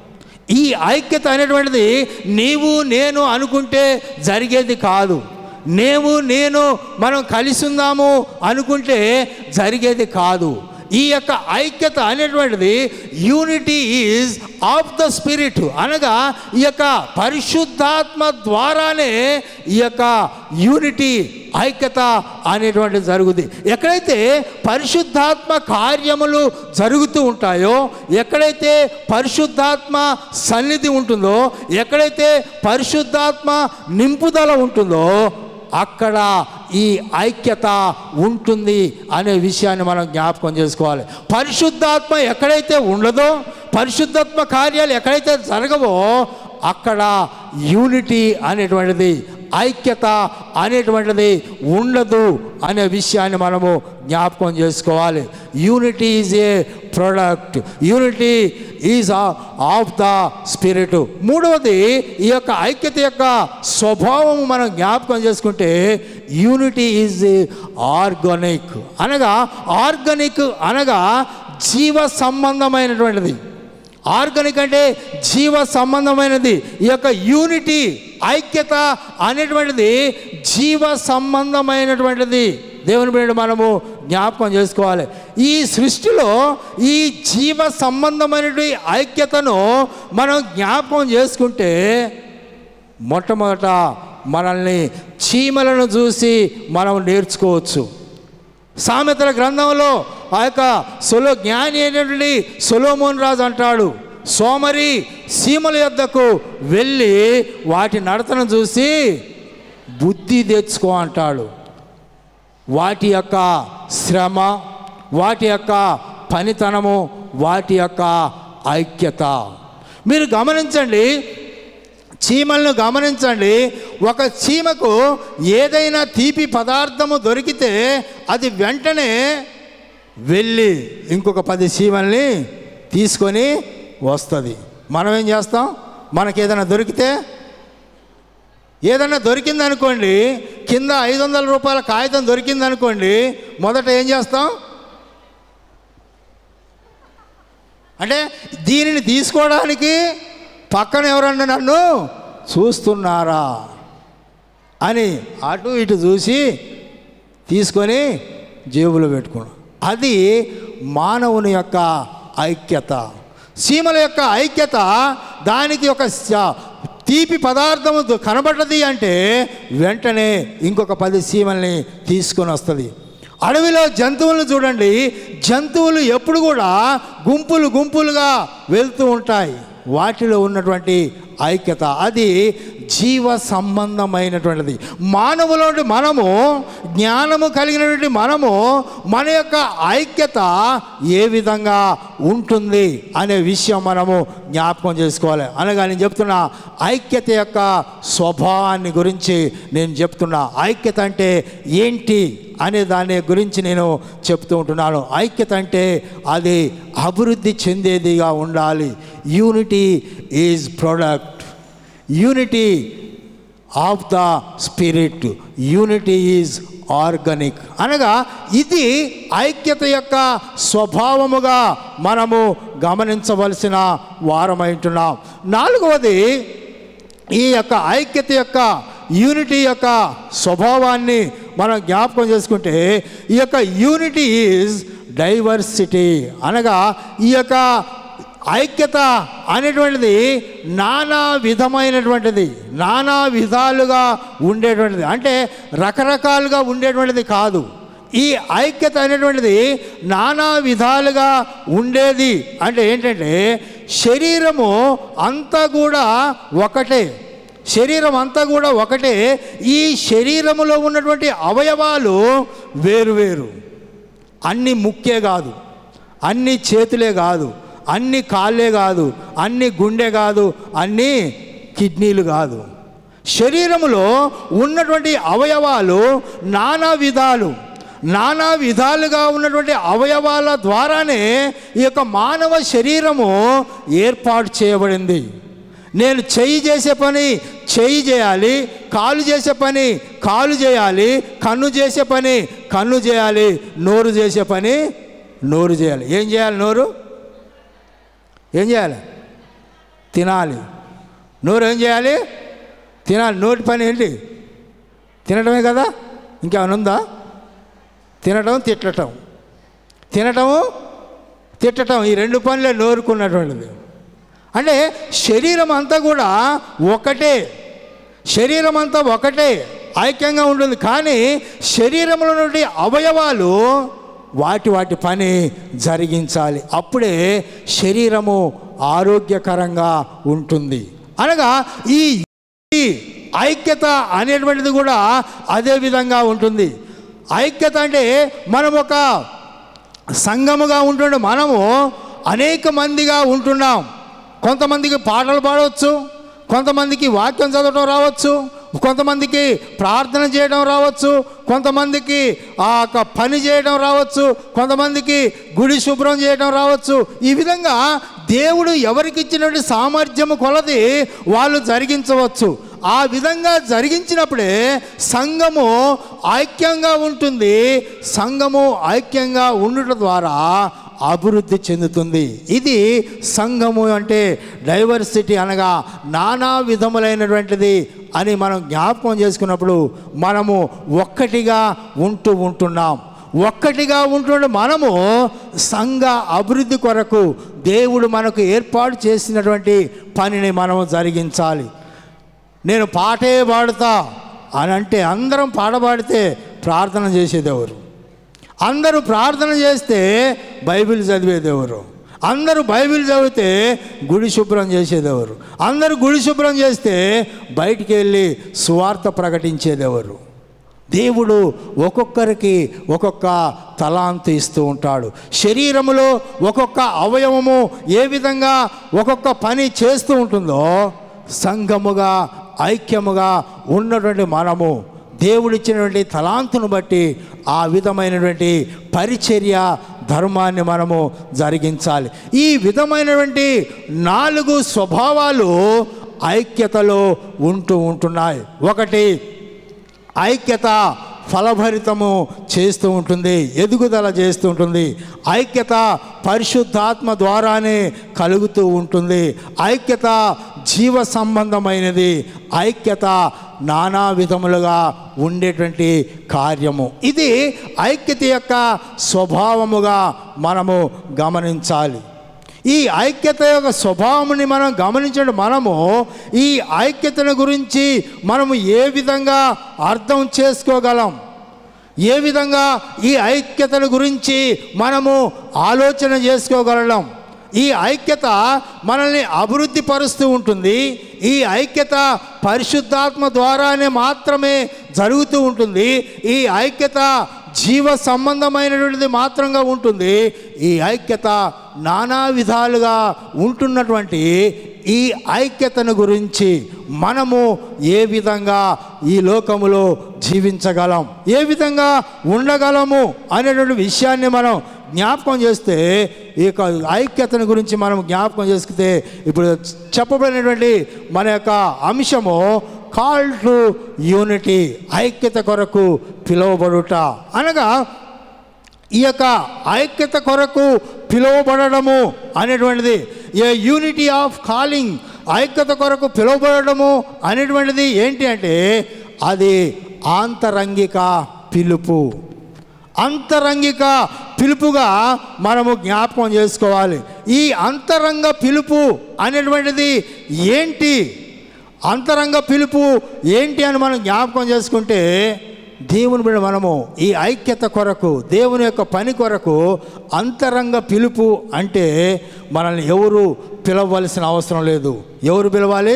ఈ ఐక్యత అనేటువంటిది నీవు నేను అనుకుంటే జరిగేది కాదు నీవు నేను మనం కలిసి ఉందాము అనుకుంటే జరిగేది కాదు ఈ యొక్క ఐక్యత అనేటువంటిది unity is of the spirit అనగా ఈ యొక్క పరిశుద్ధాత్మ ద్వారానే ఈ యొక్క యూనిటీ ఐక్యత అనేటువంటిది జరుగుతుంది ఎక్కడైతే పరిశుద్ధాత్మ కార్యములు జరుగుతూ ఉంటాయో ఎక్కడైతే పరిశుద్ధాత్మ సన్నిధి ఉంటుందో ఎక్కడైతే పరిశుద్ధాత్మ నింపుదల ఉంటుందో అక్కడ ఈ ఐక్యత ఉంటుంది అనే విషయాన్ని మనం జ్ఞాపకం చేసుకోవాలి పరిశుద్ధాత్మ ఎక్కడైతే ఉండదో పరిశుద్ధాత్మ కార్యాలు ఎక్కడైతే జరగవో అక్కడ యూనిటీ అనేటువంటిది ఐక్యత అనేటువంటిది ఉండదు అనే విషయాన్ని మనము జ్ఞాపకం చేసుకోవాలి unity is a product unity is of the spirit మూడవది ఈ యొక్క ఐక్యత యొక్క స్వభావం మనం జ్ఞాపకం చేసుకుంటే యూనిటీ ఈజ్ ఆర్గానిక్ అనగా ఆర్గానిక్ అనగా జీవ సంబంధమైనటువంటిది ఆర్గానిక్ అంటే జీవ సంబంధమైనది ఈ యొక్క యూనిటీ ఐక్యత అనేటువంటిది జీవ సంబంధమైనటువంటిది దేవుని బిడ్డ మనము జ్ఞాపకం చేసుకోవాలి ఈ సృష్టిలో ఈ జీవ సంబంధమైనటువంటి ఐక్యతను మనం జ్ఞాపకం చేసుకుంటే మొట్టమొదట మనల్ని చీమలను చూసి మనం నేర్చుకోవచ్చు సామెతల గ్రంథంలో ఆ యొక్క సొలో జ్ఞాని అయినటువంటి సొలోమోన్ రాజు అంటాడు సోమరి సీమల యొద్దకు వెళ్ళి వాటి నడతను చూసి బుద్ధి తెచ్చుకో అంటాడు వాటి యొక్క శ్రమ వాటి యొక్క పనితనము వాటి యొక్క ఐక్యత మీరు గమనించండి చీమలను గమనించండి ఒక చీమకు ఏదైనా తీపి పదార్థము దొరికితే అది వెంటనే వెళ్ళి ఇంకొక పది చీమల్ని తీసుకొని వస్తుంది మనం ఏం చేస్తాం మనకి ఏదైనా దొరికితే ఏదైనా దొరికిందనుకోండి కింద ఐదు వందల రూపాయల కాగితం దొరికిందనుకోండి మొదట ఏం చేస్తాం అంటే దీనిని తీసుకోవడానికి పక్కన ఎవరన్నా నన్ను చూస్తున్నారా అని అటు ఇటు చూసి తీసుకొని జేబులో పెట్టుకున్నాం అది మానవుని యొక్క ఐక్యత సీమల యొక్క ఐక్యత దానికి ఒక స- తీపి పదార్థము దొ- కనబడ్డది అంటే వెంటనే ఇంకొక పది సీమల్ని తీసుకొని వస్తుంది అడవిలో జంతువులను చూడండి జంతువులు ఎప్పుడు కూడా గుంపులు గుంపులుగా వెళ్తూ ఉంటాయి వాటిలో ఉన్నటువంటి ఐక్యత అది జీవ సంబంధమైనటువంటిది మానవులోని మనము జ్ఞానము కలిగినటువంటి మనము మన యొక్క ఐక్యత ఏ విధంగా ఉంటుంది అనే విషయం మనము జ్ఞాపకం చేసుకోవాలి అనగా నేను చెప్తున్నా ఐక్యత యొక్క స్వభావాన్ని గురించి నేను చెప్తున్నా ఐక్యత అంటే ఏంటి అనే దాని గురించి నేను చెప్తూ ఉంటున్నాను ఐక్యత అంటే అది అభివృద్ధి చెందేదిగా ఉండాలి unity is product unity of the spirit unity is organic అనగా ఇది ఐక్యత యొక్క స్వభావముగా మనము గమనించవలసిన వారమైంటున్నాం నాలుగవది ఈ యొక్క ఐక్యత యొక్క యూనిటీ యొక్క స్వభావాన్ని మనం జ్ఞాపకం చేసుకుంటే ఈ యొక్క యూనిటీ ఈజ్ డైవర్సిటీ అనగా ఈ యొక్క ఐక్యత అనేటువంటిది నానా విధమైనటువంటిది నానా విధాలుగా ఉండేటువంటిది అంటే రకరకాలుగా ఉండేటువంటిది కాదు ఈ ఐక్యత అనేటువంటిది నానా విధాలుగా ఉండేది అంటే ఏంటంటే శరీరము అంతా కూడా ఒకటే శరీరం అంతా కూడా ఒకటే ఈ శరీరములో ఉన్నటువంటి అవయవాలు వేరువేరు అన్ని ముక్కే కాదు అన్ని చేతులే కాదు అన్ని కాళ్ళే కాదు అన్ని గుండె కాదు అన్ని కిడ్నీలు కాదు శరీరములో ఉన్నటువంటి అవయవాలు నానా విధాలు నానా విధాలుగా ఉన్నటువంటి అవయవాల ద్వారానే ఈ యొక్క మానవ శరీరము ఏర్పాటు చేయబడింది నేను చెయ్యి చేసే పని చెయ్యి చేయాలి కాలు చేసే పని కాలు చేయాలి కన్ను చేసే పని కన్ను చేయాలి నోరు చేసే పని నోరు చేయాలి ఏం చేయాలి నోరు ఏం చేయాలి తినాలి నోరు ఏం చేయాలి తినాలి నోటి పని ఏంటి తినడమే కదా ఇంకేమైనా ఉందా తినటం తిట్టటం తినటము తిట్టటం ఈ రెండు పనులే నోరుకున్నటువంటిది అంటే శరీరం అంతా కూడా ఒకటే శరీరం అంతా ఒకటే ఐక్యంగా ఉంటుంది కానీ శరీరంలో నుండి అవయవాలు వాటి వాటి పని జరిగించాలి అప్పుడే శరీరము ఆరోగ్యకరంగా ఉంటుంది అనగా ఈ ఈ ఐక్యత అనేటువంటిది కూడా అదే విధంగా ఉంటుంది ఐక్యత అంటే మనం ఒక సంఘముగా ఉంటుండే మనము అనేక మందిగా ఉంటున్నాం కొంతమందికి పాటలు పాడవచ్చు కొంతమందికి వాక్యం చదవడం రావచ్చు కొంతమందికి ప్రార్థన చేయడం రావచ్చు కొంతమందికి ఆ యొక్క పని చేయడం రావచ్చు కొంతమందికి గుడి శుభ్రం చేయడం రావచ్చు ఈ విధంగా దేవుడు ఎవరికి ఇచ్చినటువంటి సామర్థ్యము కొలది వాళ్ళు జరిగించవచ్చు ఆ విధంగా జరిగించినప్పుడే సంఘము ఐక్యంగా ఉంటుంది సంఘము ఐక్యంగా ఉండటం ద్వారా అభివృద్ధి చెందుతుంది ఇది సంఘము అంటే డైవర్సిటీ అనగా నానా విధములైనటువంటిది అని మనం జ్ఞాపకం చేసుకున్నప్పుడు మనము ఒక్కటిగా ఉంటూ ఉంటున్నాం ఒక్కటిగా ఉంటుండే మనము సంఘ అభివృద్ధి కొరకు దేవుడు మనకు ఏర్పాటు చేసినటువంటి పనిని మనము జరిగించాలి నేను పాటే పాడుతా అని అంటే అందరం పాట పాడితే ప్రార్థన చేసేది ఎవరు అందరూ ప్రార్థన చేస్తే బైబిల్ చదివేది ఎవరు అందరూ బైబిల్ చదివితే గుడి శుభ్రం చేసేది ఎవరు అందరూ గుడి శుభ్రం చేస్తే బయటికి వెళ్ళి సువార్త ప్రకటించేది ఎవరు దేవుడు ఒక్కొక్కరికి ఒక్కొక్క తలాంతు ఇస్తూ ఉంటాడు శరీరములో ఒక్కొక్క అవయవము ఏ విధంగా ఒక్కొక్క పని చేస్తూ ఉంటుందో సంఘముగా ఐక్యముగా ఉన్నటువంటి మనము దేవుడిచ్చినటువంటి తలాంతును బట్టి ఆ విధమైనటువంటి పరిచర్య ధర్మాన్ని మనము జరిగించాలి ఈ విధమైనటువంటి నాలుగు స్వభావాలు ఐక్యతలో ఉంటూ ఉంటున్నాయి ఒకటి ఐక్యత ఫలభరితము చేస్తూ ఉంటుంది ఎదుగుదల చేస్తూ ఉంటుంది ఐక్యత పరిశుద్ధాత్మ ద్వారానే కలుగుతూ ఉంటుంది ఐక్యత జీవ సంబంధమైనది ఐక్యత నానా విధములుగా ఉండేటువంటి కార్యము ఇది ఐక్యత యొక్క స్వభావముగా మనము గమనించాలి ఈ ఐక్యత యొక్క స్వభావముని మనం గమనించడం మనము ఈ ఐక్యతను గురించి మనము ఏ విధంగా అర్థం చేసుకోగలం ఏ విధంగా ఈ ఐక్యతను గురించి మనము ఆలోచన చేసుకోగలం ఈ ఐక్యత మనల్ని అభివృద్ధి పరుస్తూ ఉంటుంది ఈ ఐక్యత పరిశుద్ధాత్మ ద్వారానే మాత్రమే జరుగుతూ ఉంటుంది ఈ ఐక్యత జీవ సంబంధమైనటువంటిది మాత్రంగా ఉంటుంది ఈ ఐక్యత నానా విధాలుగా ఉంటున్నటువంటి ఈ ఐక్యతను గురించి మనము ఏ విధంగా ఈ లోకములో జీవించగలం ఏ విధంగా ఉండగలము అనేటువంటి విషయాన్ని మనం జ్ఞాపకం చేస్తే ఈ యొక్క ఐక్యతను గురించి మనం జ్ఞాపకం చేసుకుంటే ఇప్పుడు చెప్పబడినటువంటి మన యొక్క అంశము కాల్ టు యూనిటీ ఐక్యత కొరకు పిలువబడుట అనగా ఈ యొక్క ఐక్యత కొరకు పిలువబడము అనేటువంటిది ఏ యూనిటీ ఆఫ్ కాలింగ్ ఐక్యత కొరకు పిలువబడము అనేటువంటిది ఏంటి అంటే అది ఆంతరంగిక పిలుపు అంతరంగిక పిలుపుగా మనము జ్ఞాపకం చేసుకోవాలి ఈ అంతరంగ పిలుపు అనేటువంటిది ఏంటి అంతరంగ పిలుపు ఏంటి అని మనం జ్ఞాపకం చేసుకుంటే దేవుని బిడ్డ మనము ఈ ఐక్యత కొరకు దేవుని యొక్క పని కొరకు అంతరంగ పిలుపు అంటే మనల్ని ఎవరు పిలవలసిన అవసరం లేదు ఎవరు పిలవాలి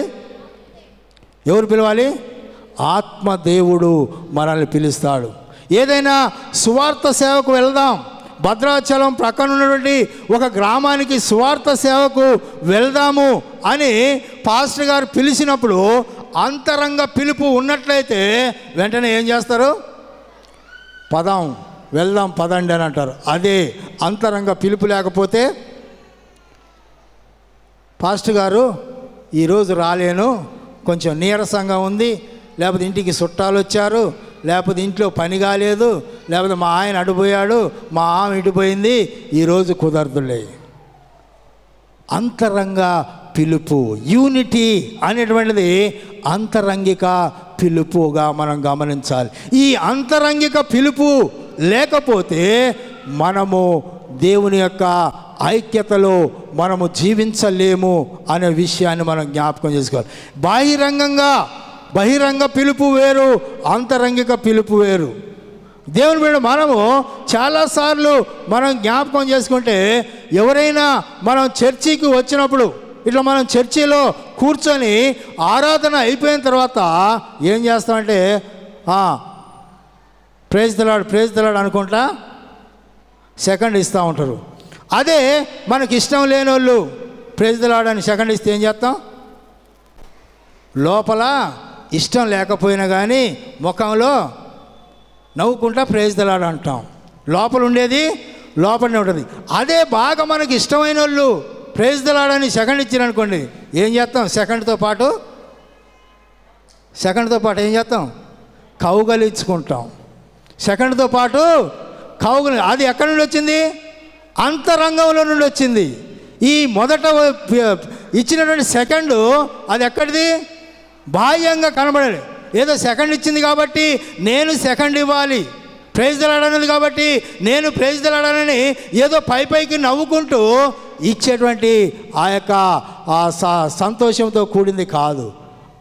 ఎవరు పిలవాలి ఆత్మదేవుడు మనల్ని పిలుస్తాడు ఏదైనా సువార్త సేవకు వెళ్దాం భద్రాచలం ప్రక్కన ఉన్నటువంటి ఒక గ్రామానికి సువార్త సేవకు వెళ్దాము అని పాస్టర్ గారు పిలిచినప్పుడు అంతరంగ పిలుపు ఉన్నట్లయితే వెంటనే ఏం చేస్తారు పదం వెళ్దాం పదండి అని అంటారు అదే అంతరంగ పిలుపు లేకపోతే పాస్టర్ గారు ఈరోజు రాలేను కొంచెం నీరసంగా ఉంది లేకపోతే ఇంటికి చుట్టాలు వచ్చారు లేకపోతే ఇంట్లో పని కాలేదు లేకపోతే మా ఆయన అడిపోయాడు మా ఆమె ఇటుపోయింది ఈరోజు కుదరదులే అంతరంగ పిలుపు యూనిటీ అనేటువంటిది అంతరంగిక పిలుపుగా మనం గమనించాలి ఈ అంతరంగిక పిలుపు లేకపోతే మనము దేవుని యొక్క ఐక్యతలో మనము జీవించలేము అనే విషయాన్ని మనం జ్ఞాపకం చేసుకోవాలి బాహిరంగంగా బహిరంగ పిలుపు వేరు అంతరంగిక పిలుపు వేరు దేవుని మీద మనము చాలాసార్లు మనం జ్ఞాపకం చేసుకుంటే ఎవరైనా మనం చర్చికి వచ్చినప్పుడు ఇట్లా మనం చర్చిలో కూర్చొని ఆరాధన అయిపోయిన తర్వాత ఏం చేస్తామంటే ప్రేజ్ దలాడు ప్రేజ్ దలాడు అనుకుంటా సెకండ్ ఇస్తూ ఉంటారు అదే మనకి ఇష్టం లేని వాళ్ళు ప్రేజ్ దలాడు అని సెకండ్ ఇస్తే ఏం చేస్తాం లోపల ఇష్టం లేకపోయినా కానీ ముఖంలో నవ్వుకుంటా ప్రేజ్ దలాడు అంటాం లోపల ఉండేది లోపలనే ఉంటుంది అదే బాగా మనకి ఇష్టమైన వాళ్ళు ప్రేజ్ దలాడని సెకండ్ ఇచ్చారనుకోండి ఏం చేస్తాం సెకండ్తో పాటు సెకండ్తో పాటు ఏం చేస్తాం కౌగలించుకుంటాం సెకండ్తో పాటు కౌగలి అది ఎక్కడి నుండి వచ్చింది అంతరంగంలో నుండి వచ్చింది ఈ మొదట ఇచ్చినటువంటి సెకండ్ అది ఎక్కడిది బాహ్యంగా కనబడాలి ఏదో సెకండ్ ఇచ్చింది కాబట్టి నేను సెకండ్ ఇవ్వాలి ప్రైజ్ దలాడనది కాబట్టి నేను ప్రైజ్ దలాడనని ఏదో పై పైకి నవ్వుకుంటూ ఇచ్చేటువంటి ఆ యొక్క ఆ స- సంతోషంతో కూడింది కాదు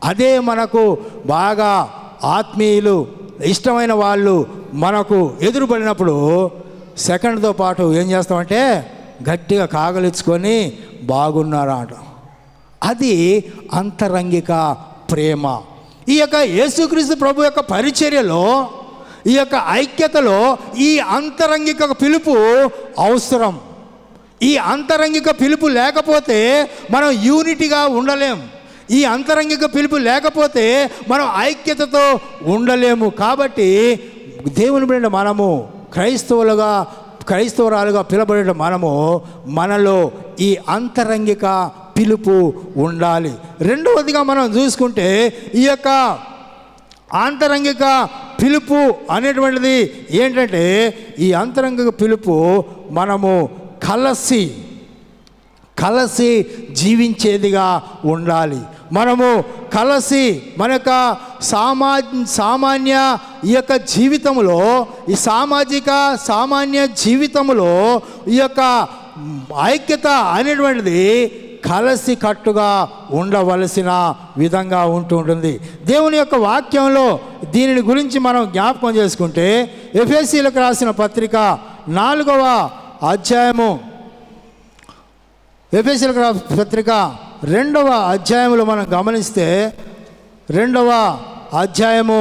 అదే మనకు బాగా ఆత్మీయులు ఇష్టమైన వాళ్ళు మనకు ఎదురుపడినప్పుడు సెకండ్తో పాటు ఏం చేస్తామంటే గట్టిగా కాగలిచ్చుకొని బాగున్నారా అంట అది అంతరంగిక ప్రేమ ఈ యొక్క యేసుక్రీస్తు ప్రభు యొక్క పరిచర్యలో ఈ యొక్క ఐక్యతలో ఈ అంతరంగిక పిలుపు అవసరం ఈ అంతరంగిక పిలుపు లేకపోతే మనం యూనిటీగా ఉండలేం ఈ అంతరంగిక పిలుపు లేకపోతే మనం ఐక్యతతో ఉండలేము కాబట్టి దేవుని బిడ్డ మనము క్రైస్తవులుగా క్రైస్తవురాలుగా పిలబడే మనము మనలో ఈ అంతరంగిక పిలుపు ఉండాలి రెండవదిగా మనం చూసుకుంటే ఈ యొక్క ఆంతరంగిక పిలుపు అనేటువంటిది ఏంటంటే ఈ అంతరంగిక పిలుపు మనము కలసి కలసి జీవించేదిగా ఉండాలి మనము కలసి మన యొక్క సామా సామాన్య ఈ యొక్క జీవితంలో ఈ సామాజిక సామాన్య జీవితంలో ఈ యొక్క ఐక్యత అనేటువంటిది కలసి కట్టుగా ఉండవలసిన విధంగా ఉంటుంటుంది దేవుని యొక్క వాక్యంలో దీనిని గురించి మనం జ్ఞాపకం చేసుకుంటే ఎఫ్ఎస్సీలకు రాసిన పత్రిక నాలుగవ అధ్యాయము ఎఫ్ఎస్సీలకు రాసిన పత్రిక రెండవ అధ్యాయంలో మనం గమనిస్తే రెండవ అధ్యాయము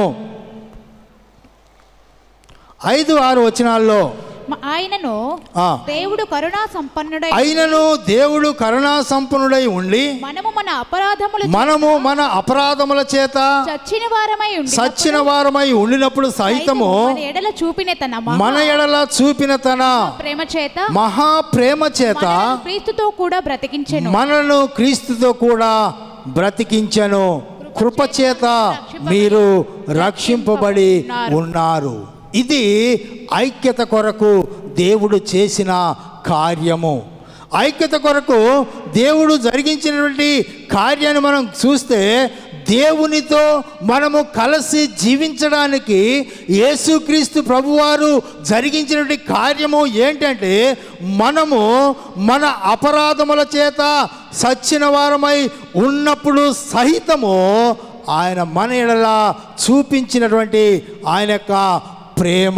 ఐదు ఆరు వచనాల్లో మ- ఆయనను ఆ, దేవుడు కరుణా సంపన్నుడై అయినను దేవుడు కరుణా సంపన్నుడై ఉండి మనము మన అపరాధములు మనము మన అపరాధముల చేత చచ్చిన వారమై ఉండి సచ్చిన వారమై ఉండినప్పుడు సహితము మన ఎడల చూపిన తన మహా మన ఎడల చూపిన తన ప్రేమ చేత మహా ప్రేమ చేత మనలను క్రీస్తుతో కూడా బ్రతికించెను మనను క్రీస్తుతో కూడా బ్రతికించను కృపచేత మీరు రక్షింపబడి ఉన్నారు ఇది ఐక్యత కొరకు దేవుడు చేసిన కార్యము ఐక్యత కొరకు దేవుడు జరిగించినటువంటి కార్యాన్ని మనం చూస్తే దేవునితో మనము కలిసి జీవించడానికి యేసుక్రీస్తు ప్రభువారు జరిగించినటువంటి కార్యము ఏంటంటే మనము మన అపరాధముల చేత సచ్చిన వారమై ఉన్నప్పుడు సహితము ఆయన మన ఎడల చూపించినటువంటి ఆయన యొక్క ప్రేమ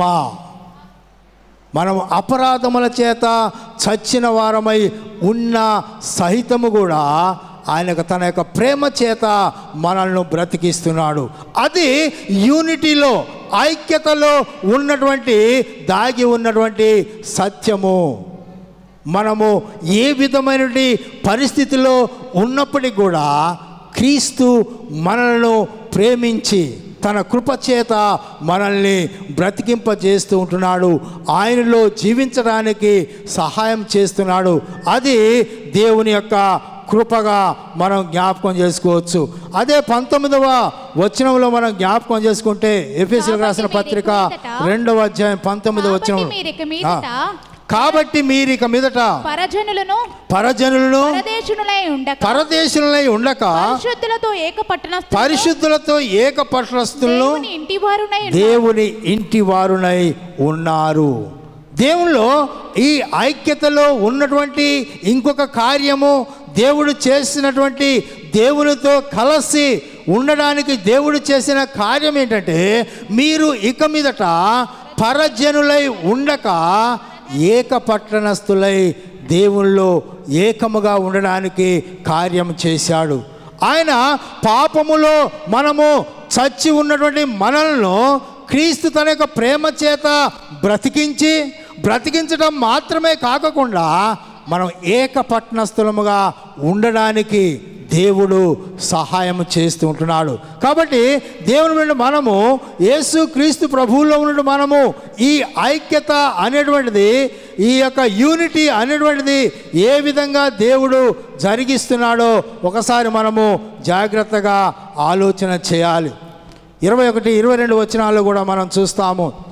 మనం అపరాధముల చేత చచ్చిన వారమై ఉన్న సహితము కూడా ఆయనకు తన యొక్క ప్రేమ చేత మనల్ని బ్రతికిస్తున్నాడు అది యూనిటీలో ఐక్యతలో ఉన్నటువంటి దాగి ఉన్నటువంటి సత్యము మనము ఏ విధమైనటువంటి పరిస్థితిలో ఉన్నప్పటికీ కూడా క్రీస్తు మనలను ప్రేమించి తన కృపచేత మనల్ని బ్రతికింపజేస్తూ ఉంటున్నాడు ఆయనలో జీవించడానికి సహాయం చేస్తున్నాడు అది దేవుని యొక్క కృపగా మనం జ్ఞాపకం చేసుకోవచ్చు అదే పంతొమ్మిదవ వచనంలో మనం జ్ఞాపకం చేసుకుంటే ఎఫ్ఎస్సీలకు రాసిన పత్రిక రెండవ అధ్యాయం పంతొమ్మిదవ కాబట్టి వచనం మీరిక మీదట కాబట్టి మీరు ఇక మీదట పరజనులను పరజనులను పరదేశునులై ఉండక పరదేశులై ఉండక పరిశుద్ధులతో ఏక పట్టణస్థులను పరిశుద్ధులతో ఏక పట్టణస్థులను దేవుని ఇంటి వారునై ఉన్నారు. దేవుని ఇంటి వారునై ఉన్నారు దేవునిలో ఈ ఐక్యతలో ఉన్నటువంటి ఇంకొక కార్యము దేవుడు చేసినటువంటి దేవునితో కలిసి ఉండడానికి దేవుడు చేసిన కార్యం ఏంటంటే మీరు ఇక మీదట పరజనులై ఉండక ఏక పట్టణస్థులై దేవుల్లో ఏకముగా ఉండడానికి కార్యం చేశాడు ఆయన పాపములో మనము చచ్చి ఉన్నటువంటి మనలను క్రీస్తు తన యొక్క ప్రేమ చేత బ్రతికించి బ్రతికించడం మాత్రమే కాకుండా మనం ఏక పట్టణస్థులముగా ఉండడానికి దేవుడు సహాయం చేస్తూ ఉంటున్నాడు కాబట్టి దేవుని నుండి మనము యేసు క్రీస్తు ప్రభువులో ఉన్న మనము ఈ ఐక్యత అనేటువంటిది ఈ యొక్క యూనిటీ అనేటువంటిది ఏ విధంగా దేవుడు జరిగిస్తున్నాడో ఒకసారి మనము జాగ్రత్తగా ఆలోచన చేయాలి ఇరవై ఒకటి ఇరవై రెండు వచనాలు కూడా మనం చూస్తాము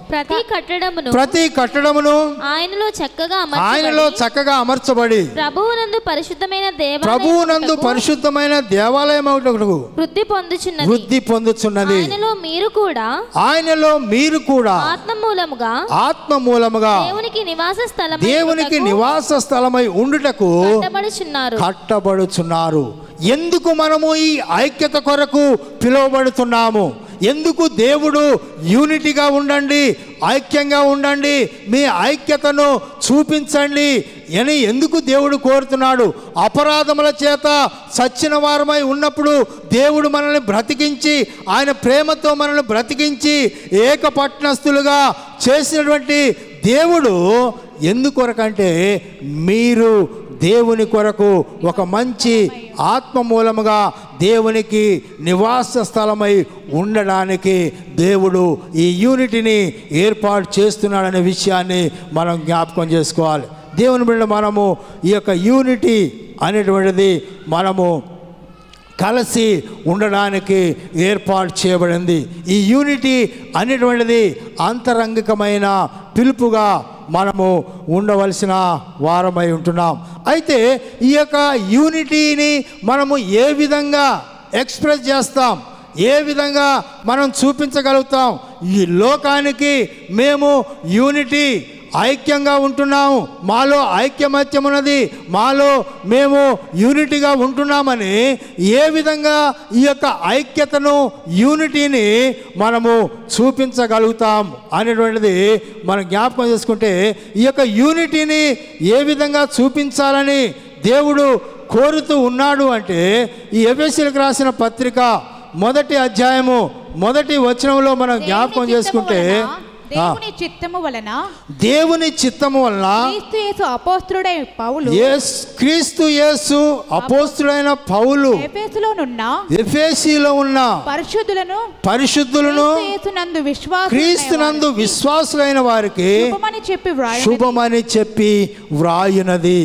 ప్రతి కట్టడమును ప్రతి కట్టడమును ఆయనలో చక్కగా ఆయనలో అమర్చబడి చక్కగా అమర్చబడి ప్రభువునందు పరిశుద్ధమైన ప్రభువునందు దేవాలయమునకు పరిశుద్ధమైన దేవాలయం ఒకటకు వృద్ధి పొందుచున్నది వృద్ధి పొందుచున్నది ఆయనలో మీరు కూడా ఆయనలో మీరు కూడా ఆత్మ మూలముగా ఆత్మ మూలముగా దేవునికి నివాస స్థలం దేవునికి నివాస స్థలమై ఉండుటకు కట్టబడుచున్నారు కట్టబడుచున్నారు ఎందుకు మనము ఈ ఐక్యత కొరకు పిలువబడుతున్నాము ఎందుకు దేవుడు యూనిటీగా ఉండండి ఐక్యంగా ఉండండి మీ ఐక్యతను చూపించండి అని ఎందుకు దేవుడు కోరుతున్నాడు అపరాధముల చేత సచ్చిన వారమై ఉన్నప్పుడు దేవుడు మనల్ని బ్రతికించి ఆయన ప్రేమతో మనల్ని బ్రతికించి ఏకపట్నస్తులుగా చేసినటువంటి దేవుడు ఎందుకొరకంటే మీరు దేవుని కొరకు ఒక మంచి ఆత్మ మూలముగా దేవునికి నివాస స్థలమై ఉండడానికి దేవుడు ఈ యూనిటీని ఏర్పాటు చేస్తున్నాడనే విషయాన్ని మనం జ్ఞాపకం చేసుకోవాలి దేవుని బిడ్డ మనము ఈ యొక్క యూనిటీ అనేటువంటిది మనము కలిసి ఉండడానికి ఏర్పాటు చేయబడింది ఈ యూనిటీ అనేటువంటిది అంతరంగికమైన పిలుపుగా మనము ఉండవలసిన వారమై ఉంటున్నాం అయితే ఈ యొక్క యూనిటీని మనము ఏ విధంగా ఎక్స్ప్రెస్ చేస్తాం ఏ విధంగా మనం చూపించగలుగుతాం ఈ లోకానికి మేము యూనిటీ ఐక్యంగా ఉంటున్నాము మాలో ఐక్యమత్యం ఉన్నది మాలో మేము యూనిటీగా ఉంటున్నామని ఏ విధంగా ఈ యొక్క ఐక్యతను యూనిటీని మనము చూపించగలుగుతాం అనేటువంటిది మనం జ్ఞాపకం చేసుకుంటే ఈ యొక్క యూనిటీని ఏ విధంగా చూపించాలని దేవుడు కోరుతూ ఉన్నాడు అంటే ఈ ఎఫ్ఎస్సీలకు రాసిన పత్రిక మొదటి అధ్యాయము మొదటి వచనంలో మనం జ్ఞాపకం చేసుకుంటే ఆ, దేవుని చిత్తము వలన దేవుని చిత్తము వలన క్రీస్తు యేసు అపోస్తుడై పౌలు యేస్ క్రీస్తు యేసు అపోస్తుడైన పౌలు ఎఫెసులోనున్న ఎఫేసీలో ఉన్న పరిశుద్ధులను పరిశుద్ధులను యేసునందు విశ్వాసం క్రీస్తునందు విశ్వాసులైన వారికి శుభమని చెప్పి వ్రాయ శుభమని చెప్పి వ్రాయునది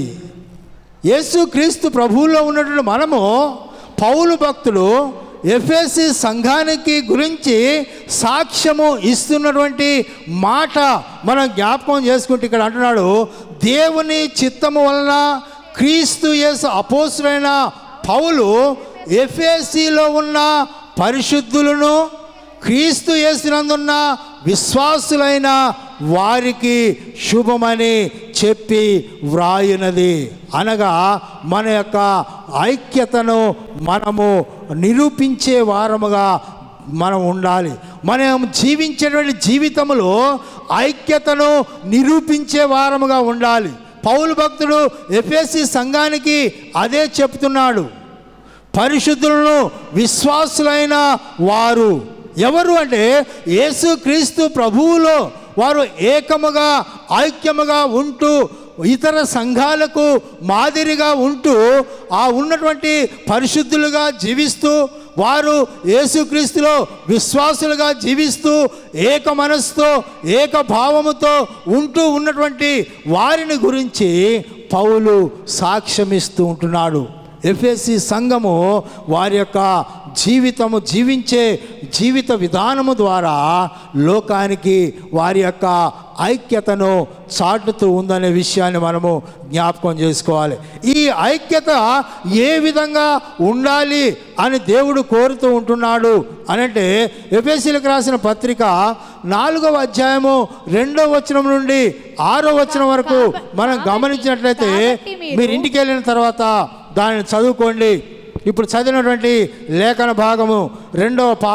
యేసు క్రీస్తు ప్రభువులో ఉన్నటువంటి మనము పౌలు భక్తుడు ఎఫ్ఎస్సి సంఘానికి గురించి సాక్ష్యము ఇస్తున్నటువంటి మాట మనం జ్ఞాపకం చేసుకుంటే ఇక్కడ అంటున్నాడు దేవుని చిత్తము వలన క్రీస్తు యేసు అపోసులైన పౌలు ఎఫ్ఎస్సిలో ఉన్న పరిశుద్ధులను క్రీస్తు యేసునందున్న విశ్వాసులైన వారికి శుభమని చెప్పి వ్రాయునది అనగా మన యొక్క ఐక్యతను మనము నిరూపించే వారముగా మనం ఉండాలి మనం జీవించేటువంటి జీవితంలో ఐక్యతను నిరూపించే వారముగా ఉండాలి పౌలు భక్తుడు ఎఫ్ఎస్సి సంఘానికి అదే చెప్తున్నాడు పరిశుద్ధులను విశ్వాసులైన వారు ఎవరు అంటే యేసుక్రీస్తు ప్రభువులో వారు ఏకముగా ఐక్యముగా ఉంటూ ఇతర సంఘాలకు మాదిరిగా ఉంటూ ఆ ఉన్నటువంటి పరిశుద్ధులుగా జీవిస్తూ వారు యేసుక్రీస్తులో విశ్వాసులుగా జీవిస్తూ ఏక మనస్సుతో ఏక భావముతో ఉంటూ ఉన్నటువంటి వారిని గురించి పౌలు సాక్ష్యమిస్తూ ఉంటున్నాడు ఎఫ్ఎస్సి సంఘము వారి యొక్క జీవితము జీవించే జీవిత విధానము ద్వారా లోకానికి వారి యొక్క ఐక్యతను చాటుతూ ఉందనే విషయాన్ని మనము జ్ఞాపకం చేసుకోవాలి ఈ ఐక్యత ఏ విధంగా ఉండాలి అని దేవుడు కోరుతూ ఉంటున్నాడు అనంటే ఎఫ్ఎస్సీలకు రాసిన పత్రిక నాలుగవ అధ్యాయము రెండవ వచనం నుండి ఆరో వచనం వరకు మనం గమనించినట్లయితే మీరు ఇంటికి వెళ్ళిన తర్వాత దానిని చదువుకోండి ఇప్పుడు చదివినటువంటి లేఖన భాగము రెండవ పా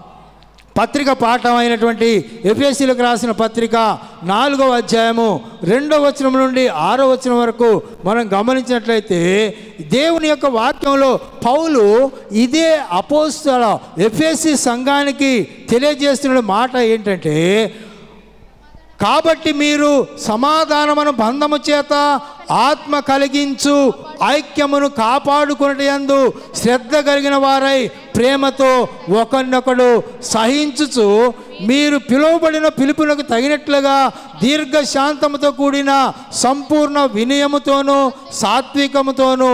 పత్రిక పాఠం అయినటువంటి ఎఫ్ఎస్సీలకు రాసిన పత్రిక నాలుగవ అధ్యాయము రెండవ వచనం నుండి ఆరో వచనం వరకు మనం గమనించినట్లయితే దేవుని యొక్క వాక్యంలో పౌలు ఇదే అపోస్తల ఎఫ్ఎస్సి సంఘానికి తెలియజేస్తున్న మాట ఏంటంటే కాబట్టి మీరు సమాధానమును బంధము చేత ఆత్మ కలిగించు ఐక్యమును కాపాడుకునేటందు శ్రద్ధ కలిగిన వారై ప్రేమతో ఒకరినొకడు సహించుచు మీరు పిలువబడిన పిలుపులకు తగినట్లుగా దీర్ఘశాంతముతో కూడిన సంపూర్ణ వినయముతోనూ సాత్వికముతోనూ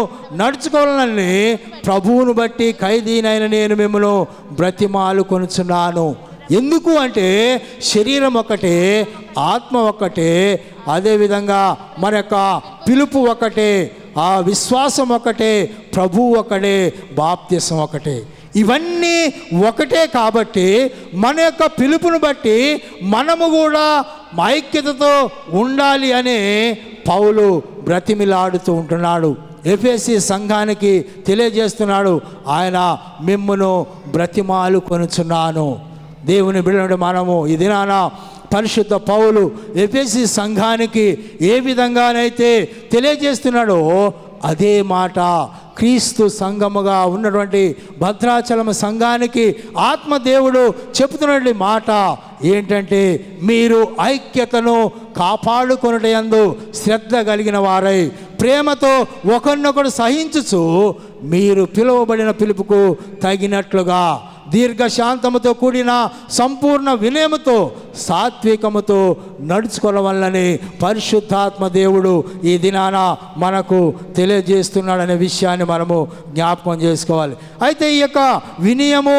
నడుచుకోవాలని ప్రభువును బట్టి ఖైదీనైన నేను మిమ్మల్ని బ్రతిమాలు కొనుచున్నాను ఎందుకు అంటే శరీరం ఒకటే ఆత్మ ఒకటే అదేవిధంగా మన యొక్క పిలుపు ఒకటే ఆ విశ్వాసం ఒకటే ప్రభువు ఒకటే బాప్త్యసం ఒకటే ఇవన్నీ ఒకటే కాబట్టి మన యొక్క పిలుపును బట్టి మనము కూడా ఐక్యతతో ఉండాలి అనే పౌలు బ్రతిమిలాడుతూ ఉంటున్నాడు ఎఫ్ఎస్సి సంఘానికి తెలియజేస్తున్నాడు ఆయన మిమ్మును బ్రతిమాలు కొనుచున్నాను దేవుని బిడ్డ మనము ఈ దినాన పరిశుద్ధ పౌలు ఎఫ్ఎస్సి సంఘానికి ఏ విధంగానైతే తెలియజేస్తున్నాడో అదే మాట క్రీస్తు సంఘముగా ఉన్నటువంటి భద్రాచలం సంఘానికి ఆత్మదేవుడు చెబుతున్నటువంటి మాట ఏంటంటే మీరు ఐక్యతను కాపాడుకొనుటయందు శ్రద్ధ కలిగిన వారై ప్రేమతో ఒకరినొకడు సహించుచు మీరు పిలువబడిన పిలుపుకు తగినట్లుగా దీర్ఘశాంతముతో కూడిన సంపూర్ణ వినయముతో సాత్వికముతో నడుచుకోవడం వల్లని పరిశుద్ధాత్మ దేవుడు ఈ దినాన మనకు తెలియజేస్తున్నాడనే విషయాన్ని మనము జ్ఞాపకం చేసుకోవాలి అయితే ఈ యొక్క వినయము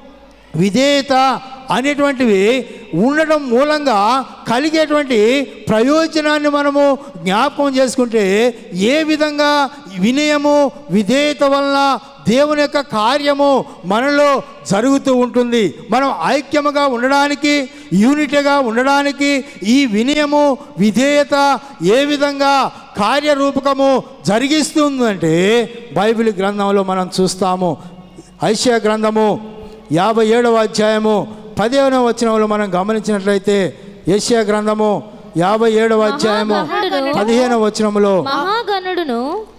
విధేయత అనేటువంటివి ఉండడం మూలంగా కలిగేటువంటి ప్రయోజనాన్ని మనము జ్ఞాపకం చేసుకుంటే ఏ విధంగా వినయము విధేయత వలన దేవుని యొక్క కార్యము మనలో జరుగుతూ ఉంటుంది మనం ఐక్యముగా ఉండడానికి యూనిటీగా ఉండడానికి ఈ వినయము విధేయత ఏ విధంగా కార్యరూపకము జరిగిస్తుందంటే బైబిల్ గ్రంథంలో మనం చూస్తాము ఐషియా గ్రంథము యాభై ఏడవ అధ్యాయము పదిహేనవ వచనంలో మనం గమనించినట్లయితే ఏషియా గ్రంథము యాభై ఏడవ అధ్యాయము మహాగణుడు. పదిహేనవ వచనములో మహాగణుడును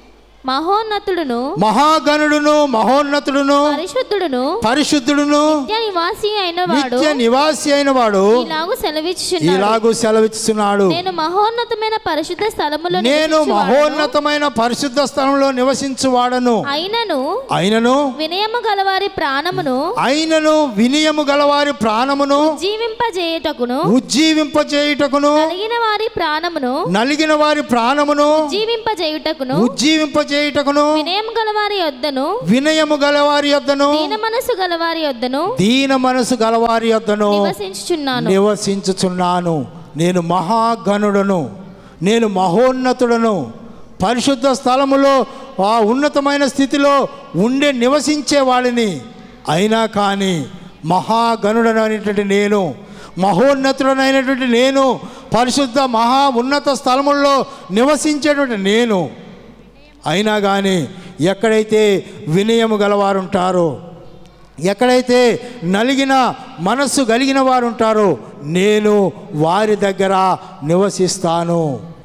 మహోన్నతుడును మహాగణుడును మహోన్నతుడును పరిశుద్ధుడును పరిశుద్ధుడును నిత్య నివాసి అయిన వాడు నిత్య నివాసి అయిన వాడు ఇలాగు సెలవిచ్చుచున్నాడు ఇలాగూ సెలవిస్తున్నాడు నేను మహోన్నతమైన పరిశుద్ధ స్థలములో నేను నివసించువాడను. మహోన్నతమైన పరిశుద్ధ స్థలంలో నివసించువాడను అయినను అయినను వినయము గలవారి ప్రాణమును అయినను వినయము గలవారి ప్రాణమును జీవింపజేయుటకును ఉజ్జీవింపజేయుటకును కలిగిన వారి ప్రాణమును నలిగిన వారి ప్రాణమును జీవింపజేయుటకును ఉజ్జీవింపజేయుటకును వినయం గలవారి యొద్దను వినయము గలవారి యొద్దను దీన మనసు గలవారి యొద్దను దీన మనసు గలవారి యొద్దను నివసించుచున్నాను నివసించుచున్నాను నేను మహాగణుడను నేను మహోన్నతుడను పరిశుద్ధ స్థలములో ఆ ఉన్నతమైన స్థితిలో ఉండే నివసించే వాడిని అయినా కానీ మహాగణుడను అనేటువంటి నేను మహోన్నతుడనైనటువంటి నేను పరిశుద్ధ మహా ఉన్నత స్థలముల్లో నివసించేటువంటి నేను అయినా కానీ ఎక్కడైతే వినయము గలవారు ఉంటారో ఎక్కడైతే నలిగిన మనస్సు కలిగిన వారు ఉంటారో నేను వారి దగ్గర నివసిస్తాను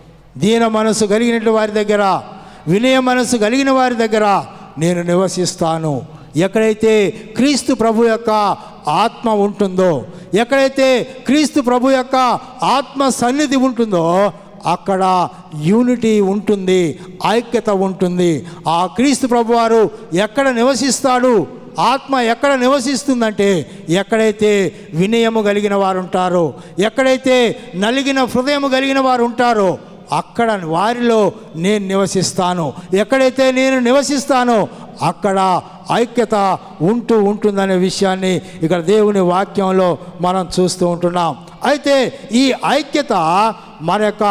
దీన మనసు కలిగినటువంటి వారి దగ్గర వినయ మనసు కలిగిన వారి దగ్గర నేను నివసిస్తాను ఎక్కడైతే క్రీస్తు ప్రభు యొక్క ఆత్మ ఉంటుందో ఎక్కడైతే క్రీస్తు ప్రభు యొక్క ఆత్మ సన్నిధి ఉంటుందో అక్కడ యూనిటీ ఉంటుంది ఐక్యత ఉంటుంది ఆ క్రీస్తు ప్రభువారు ఎక్కడ నివసిస్తాడు ఆత్మ ఎక్కడ నివసిస్తుందంటే ఎక్కడైతే వినయము కలిగిన వారు ఉంటారో ఎక్కడైతే నలిగిన హృదయము కలిగిన వారు ఉంటారో అక్కడ వారిలో నేను నివసిస్తాను ఎక్కడైతే నేను నివసిస్తానో అక్కడ ఐక్యత ఉంటూ ఉంటుందనే విషయాన్ని ఇక్కడ దేవుని వాక్యంలో మనం చూస్తూ ఉంటున్నాం అయితే ఈ ఐక్యత మన యొక్క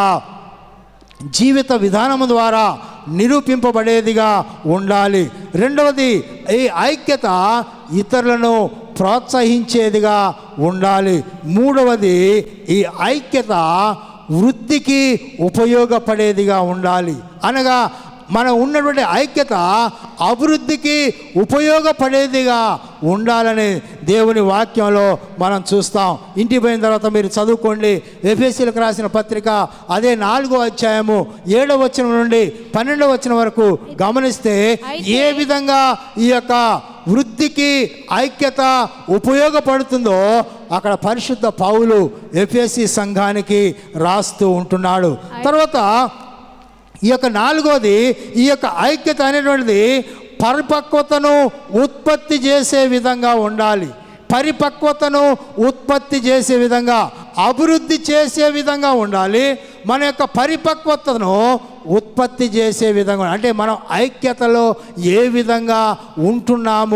జీవిత విధానము ద్వారా నిరూపింపబడేదిగా ఉండాలి రెండవది ఈ ఐక్యత ఇతరులను ప్రోత్సహించేదిగా ఉండాలి మూడవది ఈ ఐక్యత వృద్ధికి ఉపయోగపడేదిగా ఉండాలి అనగా మన ఉన్నటువంటి ఐక్యత అభివృద్ధికి ఉపయోగపడేదిగా ఉండాలని దేవుని వాక్యంలో మనం చూస్తాం ఇంటికి పోయిన తర్వాత మీరు చదువుకోండి ఎఫ్ఎస్సీలకు రాసిన పత్రిక అదే నాలుగో అధ్యాయము ఏడవ వచనం నుండి పన్నెండవ వచనం వరకు గమనిస్తే ఏ విధంగా ఈ యొక్క వృద్ధికి ఐక్యత ఉపయోగపడుతుందో అక్కడ పరిశుద్ధ పౌలు ఎఫ్ఎస్సి సంఘానికి రాస్తూ ఉంటున్నాడు తర్వాత ఈ యొక్క నాలుగోది ఈ యొక్క ఐక్యత అనేటువంటిది పరిపక్వతను ఉత్పత్తి చేసే విధంగా ఉండాలి పరిపక్వతను ఉత్పత్తి చేసే విధంగా అభివృద్ధి చేసే విధంగా ఉండాలి మన యొక్క పరిపక్వతను ఉత్పత్తి చేసే విధంగా అంటే మనం ఐక్యతలో ఏ విధంగా ఉంటున్నాము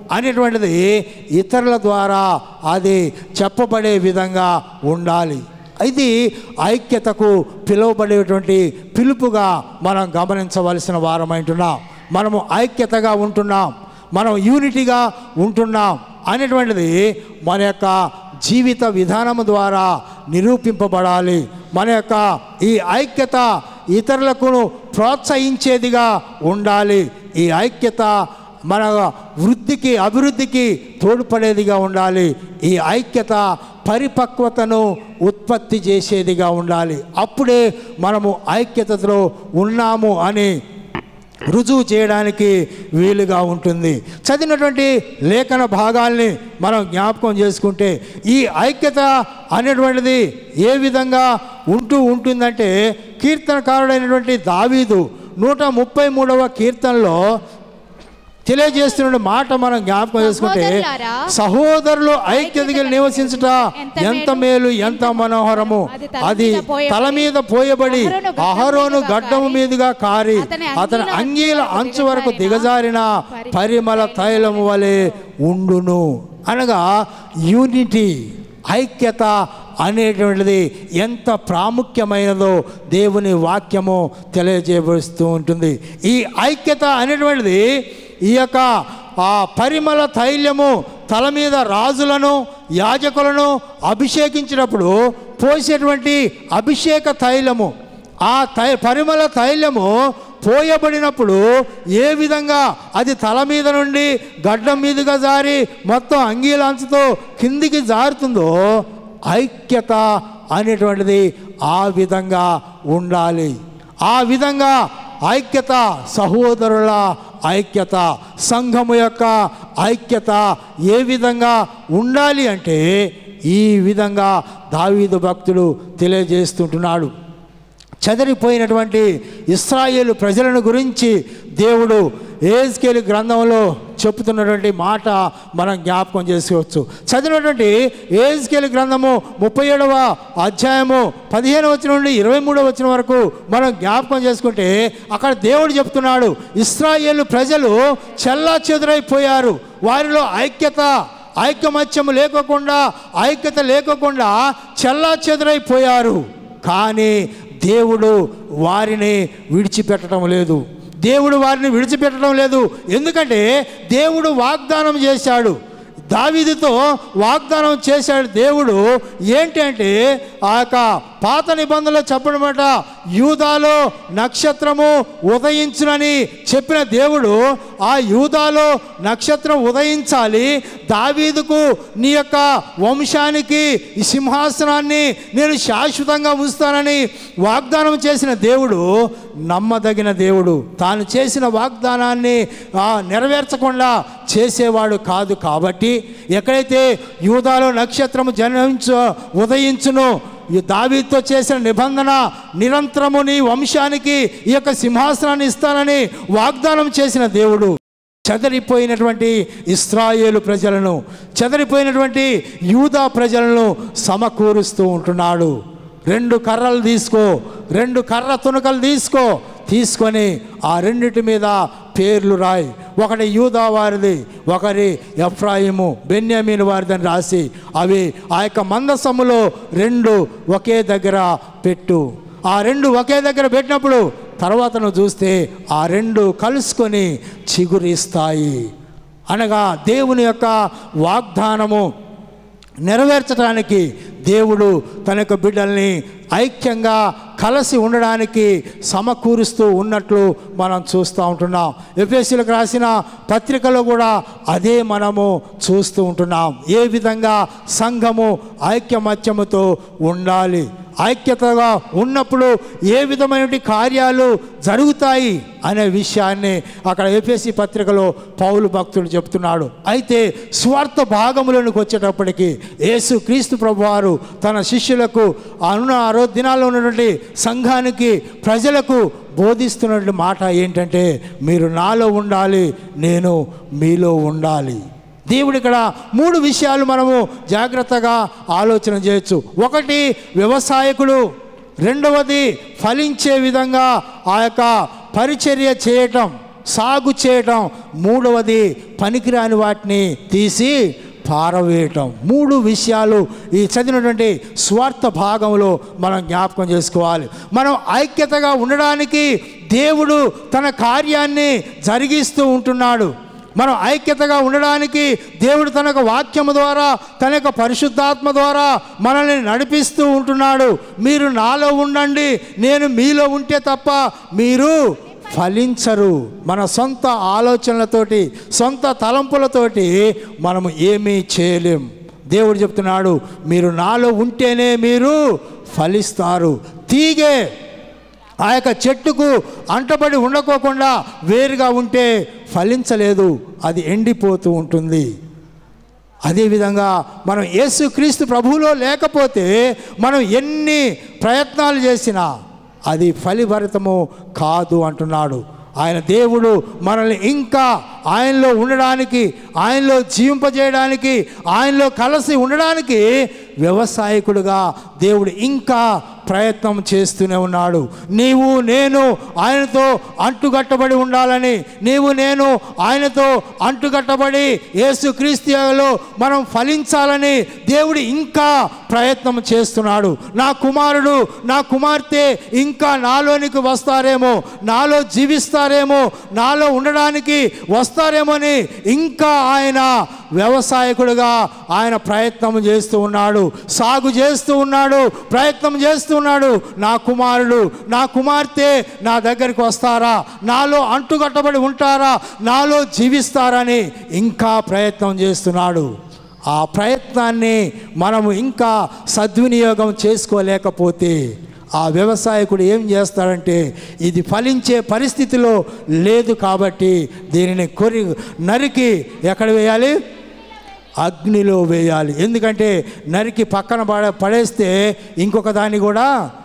అనేటువంటిది ఇతరుల ద్వారా అది చెప్పబడే విధంగా ఉండాలి ఇది ఐక్యతకు పిలువబడేటువంటి పిలుపుగా మనం గమనించవలసిన వారమైంటున్నాం మనము ఐక్యతగా ఉంటున్నాం మనం యూనిటీగా ఉంటున్నాం అనేటువంటిది మన యొక్క జీవిత విధానం ద్వారా నిరూపింపబడాలి మన యొక్క ఈ ఐక్యత ఇతరులకు ప్రోత్సహించేదిగా ఉండాలి ఈ ఐక్యత మన వృద్ధికి అభివృద్ధికి తోడ్పడేదిగా ఉండాలి ఈ ఐక్యత పరిపక్వతను ఉత్పత్తి చేసేదిగా ఉండాలి అప్పుడే మనము ఐక్యతలో ఉన్నాము అని రుజువు చేయడానికి వీలుగా ఉంటుంది చదివినటువంటి లేఖన భాగాల్ని మనం జ్ఞాపకం చేసుకుంటే ఈ ఐక్యత అనేటువంటిది ఏ విధంగా ఉంటూ ఉంటుందంటే కీర్తనకారుడైనటువంటి దావీదు నూట ముప్పై మూడవ కీర్తనలో తెలియజేస్తున్న మాట మనం జ్ఞాపకం చేసుకుంటే సహోదరులారా, సహోదరులు ఐక్యతగా నివసించుట ఎంత ఎంత మేలు ఎంత మనోహరము అది తల అది మీద పోయబడి, తల మీద పోయబడి అహరోను గడ్డం అహరోను మీదుగా గడ్డము కారి, మీదుగా కారి అతని అతని అంగీల అంగీల అంచు అంచు వరకు వరకు దిగజారిన పరిమళ పరిమళ తైలము వలె ఉండును అనగా యూనిటీ ఐక్యత అనేటువంటిది ఎంత ప్రాముఖ్యమైనదో దేవుని వాక్యము తెలియజేయబడుతూ ఉంటుంది ఈ ఐక్యత అనేటువంటిది ఈ యొక్క ఆ పరిమళ తైలము తల మీద రాజులను యాజకులను అభిషేకించినప్పుడు పోసేటువంటి అభిషేక తైలము ఆ తై పరిమళ తైలము పోయబడినప్పుడు ఏ విధంగా అది తల మీద నుండి గడ్డం మీదుగా జారి మొత్తం అంగీలాంచుతో కిందికి జారుతుందో ఐక్యత అనేటువంటిది ఆ విధంగా ఉండాలి ఆ విధంగా ఐక్యత సహోదరుల ఐక్యత సంఘము యొక్క ఐక్యత ఏ విధంగా ఉండాలి అంటే ఈ విధంగా దావీదు భక్తుడు తెలియజేస్తుంటున్నాడు చెదరిపోయినటువంటి ఇస్రాయేలు ప్రజలను గురించి దేవుడు ఏజ్కేలు గ్రంథంలో చెప్తున్నటువంటి మాట మనం జ్ఞాపకం చేసుకోవచ్చు చదివినటువంటి ఏజ్కేలు గ్రంథము ముప్పై ఏడవ అధ్యాయము పదిహేను వచ్చిన నుండి ఇరవై మూడవ వచ్చిన వరకు మనం జ్ఞాపకం చేసుకుంటే అక్కడ దేవుడు చెప్తున్నాడు ఇస్రాయేలు ప్రజలు చెల్లా చెదురైపోయారు వారిలో ఐక్యత ఐకమత్యము లేకోకుండా ఐక్యత లేకోకుండా చెల్లా చెదురైపోయారు కానీ దేవుడు వారిని విడిచిపెట్టడం లేదు దేవుడు వారిని విడిచిపెట్టడం లేదు ఎందుకంటే దేవుడు వాగ్దానం చేశాడు దావీదుతో వాగ్దానం చేశాడు దేవుడు ఏంటి అంటే ఆ యొక్క పాత నిబంధనలో చెప్పడమాట యూదాలో నక్షత్రము ఉదయించునని చెప్పిన దేవుడు ఆ యూదాలో నక్షత్రం ఉదయించాలి దావీదుకు నీ యొక్క వంశానికి ఈ సింహాసనాన్ని నేను శాశ్వతంగా ఉంచుతానని వాగ్దానం చేసిన దేవుడు నమ్మదగిన దేవుడు తాను చేసిన వాగ్దానాన్ని ఆ, నెరవేర్చకుండా చేసేవాడు కాదు కాబట్టి ఎక్కడైతే యూదాలో నక్షత్రము జన్మించు ఉదయించును ఈ దావీదుతో చేసిన నిబంధన నిరంతరము నీ వంశానికి ఈ యొక్క సింహాసనాన్ని ఇస్తానని వాగ్దానం చేసిన దేవుడు చెదరిపోయినటువంటి ఇస్రాయేలు ప్రజలను చెదరిపోయినటువంటి యూదా ప్రజలను సమకూరుస్తూ ఉంటున్నాడు రెండు కర్రలు తీసుకో రెండు కర్ర తునకలు తీసుకో తీసుకొని ఆ రెండిటి మీద పేర్లు రాయి ఒకటి యూదా వారిది ఒకరి ఎఫ్రాయిము బెన్యామీన్ వారిదని రాసి అవి ఆ యొక్క మందసములో రెండు ఒకే దగ్గర పెట్టు ఆ రెండు ఒకే దగ్గర పెట్టినప్పుడు తర్వాత నువ్వు చూస్తే ఆ రెండు కలుసుకొని చిగురిస్తాయి అనగా దేవుని యొక్క వాగ్దానము నెరవేర్చడానికి దేవుడు తన యొక్క బిడ్డల్ని ఐక్యంగా కలిసి ఉండడానికి సమకూరుస్తూ ఉన్నట్లు మనం చూస్తూ ఉంటున్నాం ఎఫ్ఎస్సీలకు రాసిన పత్రికలో కూడా అదే మనము చూస్తూ ఉంటున్నాం ఏ విధంగా సంఘము ఐక్యమత్యముతో ఉండాలి ఐక్యతగా ఉన్నప్పుడు ఏ విధమైనటువంటి కార్యాలు జరుగుతాయి అనే విషయాన్ని అక్కడ ఏపీఎస్సి పత్రికలో పౌలు భక్తుడు చెప్తున్నాడు అయితే స్వార్థ భాగములోనికి వచ్చేటప్పటికి యేసు క్రీస్తు ప్రభువారు తన శిష్యులకు అన్న ఆ రోజు దినాల్లో ఉన్నటువంటి సంఘానికి ప్రజలకు బోధిస్తున్నటువంటి మాట ఏంటంటే మీరు నాలో ఉండాలి నేను మీలో ఉండాలి దేవుడు ఇక్కడ మూడు విషయాలు మనము జాగ్రత్తగా ఆలోచన చేయొచ్చు ఒకటి వ్యవసాయకుడు రెండవది ఫలించే విధంగా ఆ యొక్క పరిచర్య చేయటం సాగు చేయటం మూడవది పనికిరాని వాటిని తీసి పారవేయటం మూడు విషయాలు ఈ చదివినటువంటి స్వార్థ భాగంలో మనం జ్ఞాపకం చేసుకోవాలి మనం ఐక్యతగా ఉండడానికి దేవుడు తన కార్యాన్ని జరిగిస్తూ ఉంటున్నాడు మనం ఐక్యతగా ఉండడానికి దేవుడు తన యొక్క వాక్యము ద్వారా తన యొక్క పరిశుద్ధాత్మ ద్వారా మనల్ని నడిపిస్తూ ఉంటున్నాడు మీరు నాలో ఉండండి నేను మీలో ఉంటే తప్ప మీరు ఫలించరు మన సొంత ఆలోచనలతోటి సొంత తలంపులతోటి మనము ఏమీ చేయలేం దేవుడు చెప్తున్నాడు మీరు నాలో ఉంటేనే మీరు ఫలిస్తారు తీగే ఆ యొక్క చెట్టుకు అంటబడి ఉండకోకుండా వేరుగా ఉంటే ఫలించలేదు అది ఎండిపోతూ ఉంటుంది అదేవిధంగా మనం యేసుక్రీస్తు ప్రభువులో లేకపోతే మనం ఎన్ని ప్రయత్నాలు చేసినా అది ఫలిభరితము కాదు అంటున్నాడు ఆయన దేవుడు మనల్ని ఇంకా ఆయనలో ఉండడానికి ఆయనలో జీవింపజేయడానికి ఆయనలో కలిసి ఉండడానికి వ్యవసాయకుడుగా దేవుడు ఇంకా ప్రయత్నం చేస్తూనే ఉన్నాడు నీవు నేను ఆయనతో అంటుకట్టబడి ఉండాలని నీవు నేను ఆయనతో అంటుకట్టబడి యేసుక్రీస్తులో మనం ఫలించాలని దేవుడు ఇంకా ప్రయత్నం చేస్తున్నాడు నా కుమారుడు నా కుమార్తె ఇంకా నాలోనికి వస్తారేమో నాలో జీవిస్తారేమో నాలో ఉండడానికి వస్తారేమోని ఇంకా ఆయన వ్యవసాయకుడుగా ఆయన ప్రయత్నం చేస్తూ ఉన్నాడు సాగు చేస్తూ ఉన్నాడు ప్రయత్నం చేస్తూ ఉన్నాడు నా కుమారుడు నా కుమార్తె నా దగ్గరికి వస్తారా నాలో అంటుకట్టబడి ఉంటారా నాలో జీవిస్తారని ఇంకా ప్రయత్నం చేస్తున్నాడు ఆ ప్రయత్నాన్ని మనము ఇంకా సద్వినియోగం చేసుకోలేకపోతే ఆ వ్యవసాయకుడు ఏం చేస్తాడంటే ఇది ఫలించే పరిస్థితిలో లేదు కాబట్టి దీనిని కొరి నరికి ఎక్కడ వేయాలి అగ్నిలో వేయాలి ఎందుకంటే నరికి పక్కన పడ పడేస్తే ఇంకొక దాన్ని కూడా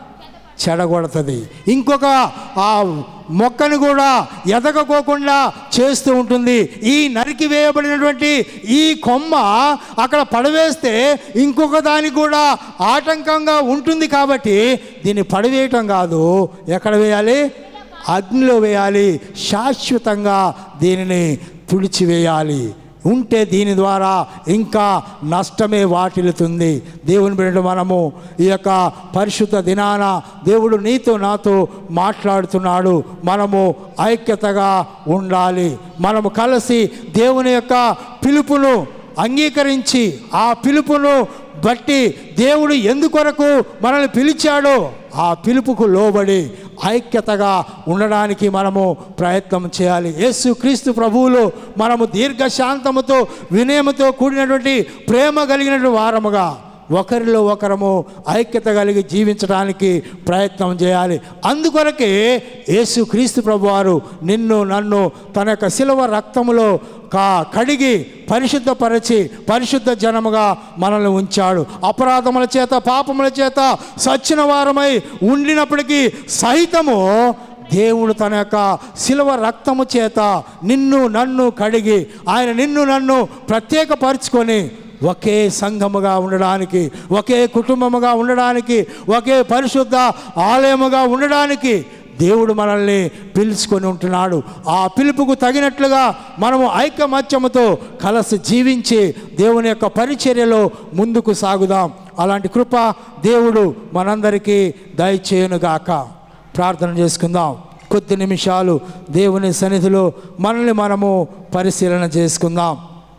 చెడగొడుతుంది ఇంకొక ఆ మొక్కను కూడా ఎదగకోకుండా చేస్తూ ఉంటుంది ఈ నరికి వేయబడినటువంటి ఈ కొమ్మ అక్కడ పడవేస్తే ఇంకొక దానికి కూడా ఆటంకంగా ఉంటుంది కాబట్టి దీన్ని పడవేయటం కాదు ఎక్కడ వేయాలి అగ్నిలో వేయాలి శాశ్వతంగా దీనిని తుడిచివేయాలి ఉంటే దీని ద్వారా ఇంకా నష్టమే వాటిల్లుతుంది దేవుని బిడ్డ మనము ఈ యొక్క పరిశుద్ధ దినాన దేవుడు నీతో నాతో మాట్లాడుతున్నాడు మనము ఐక్యతగా ఉండాలి మనము కలిసి దేవుని యొక్క పిలుపును అంగీకరించి ఆ పిలుపును బట్టి దేవుడు ఎందుకొరకు మనల్ని పిలిచాడో ఆ పిలుపుకు లోబడి ఐక్యతగా ఉండడానికి మనము ప్రయత్నం చేయాలి యేసు క్రీస్తు ప్రభువులు మనము దీర్ఘశాంతముతో వినయముతో కూడినటువంటి ప్రేమ కలిగినటువంటి వారముగా ఒకరిలో ఒకరము ఐక్యత కలిగి జీవించడానికి ప్రయత్నం చేయాలి అందుకొరకే యేసు క్రీస్తు ప్రభువారు నిన్ను నన్ను తన యొక్క శిలవ రక్తములో కా కడిగి పరిశుద్ధపరచి పరిశుద్ధ జనముగా మనల్ని ఉంచాడు అపరాధముల చేత పాపముల చేత సచ్చిన వారమై ఉండినప్పటికీ సహితము దేవుడు తన యొక్క శిలవ రక్తము చేత నిన్ను నన్ను కడిగి ఆయన నిన్ను నన్ను ప్రత్యేకపరుచుకొని ఒకే సంఘముగా ఉండడానికి ఒకే కుటుంబముగా ఉండడానికి ఒకే పరిశుద్ధ ఆలయముగా ఉండడానికి దేవుడు మనల్ని పిలుచుకొని ఉంటున్నాడు ఆ పిలుపుకు తగినట్లుగా మనము ఐకమత్యముతో కలిసి జీవించి దేవుని యొక్క పరిచర్యలో ముందుకు సాగుదాం అలాంటి కృప దేవుడు మనందరికీ దయచేయునుగాక ప్రార్థన చేసుకుందాం కొద్ది నిమిషాలు దేవుని సన్నిధిలో మనల్ని మనము పరిశీలన చేసుకుందాం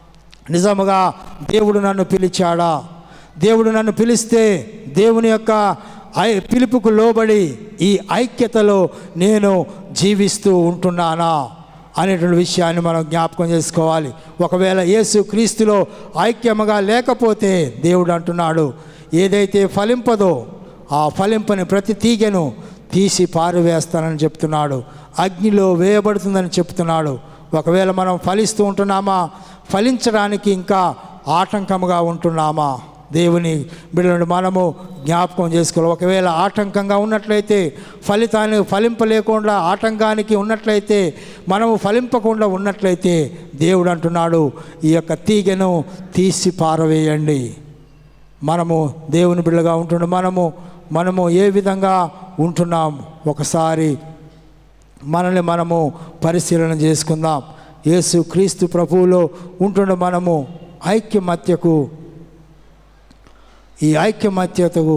నిజముగా దేవుడు నన్ను పిలిచాడా దేవుడు నన్ను పిలిస్తే దేవుని యొక్క ఐ పిలుపుకు లోబడి ఈ ఐక్యతలో నేను జీవిస్తూ ఉంటున్నానా అనేటువంటి విషయాన్ని మనం జ్ఞాపకం చేసుకోవాలి ఒకవేళ యేసు క్రీస్తులో ఐక్యముగా లేకపోతే దేవుడు అంటున్నాడు ఏదైతే ఫలింపదో ఆ ఫలింపని ప్రతి తీగెను తీసి పారువేస్తానని చెప్తున్నాడు అగ్నిలో వేయబడుతుందని చెప్తున్నాడు ఒకవేళ మనం ఫలిస్తూ ఉంటున్నామా ఫలించడానికి ఇంకా ఆటంకముగా ఉంటున్నామా దేవుని బిడ్డలను మనము జ్ఞాపకం చేసుకోవాలి ఒకవేళ ఆటంకంగా ఉన్నట్లయితే ఫలితాన్ని ఫలింపలేకుండా ఆటంకానికి ఉన్నట్లయితే మనము ఫలింపకుండా ఉన్నట్లయితే దేవుడు అంటున్నాడు ఈ యొక్క తీగెను తీసి పారవేయండి మనము దేవుని బిడ్డగా ఉంటున్న మనము మనము ఏ విధంగా ఉంటున్నాం ఒకసారి మనల్ని మనము పరిశీలన చేసుకుందాం యేసు క్రీస్తు ప్రభువులో ఉంటున్న మనము ఐక్యమత్యకు ఈ ఐక్యమత్యతకు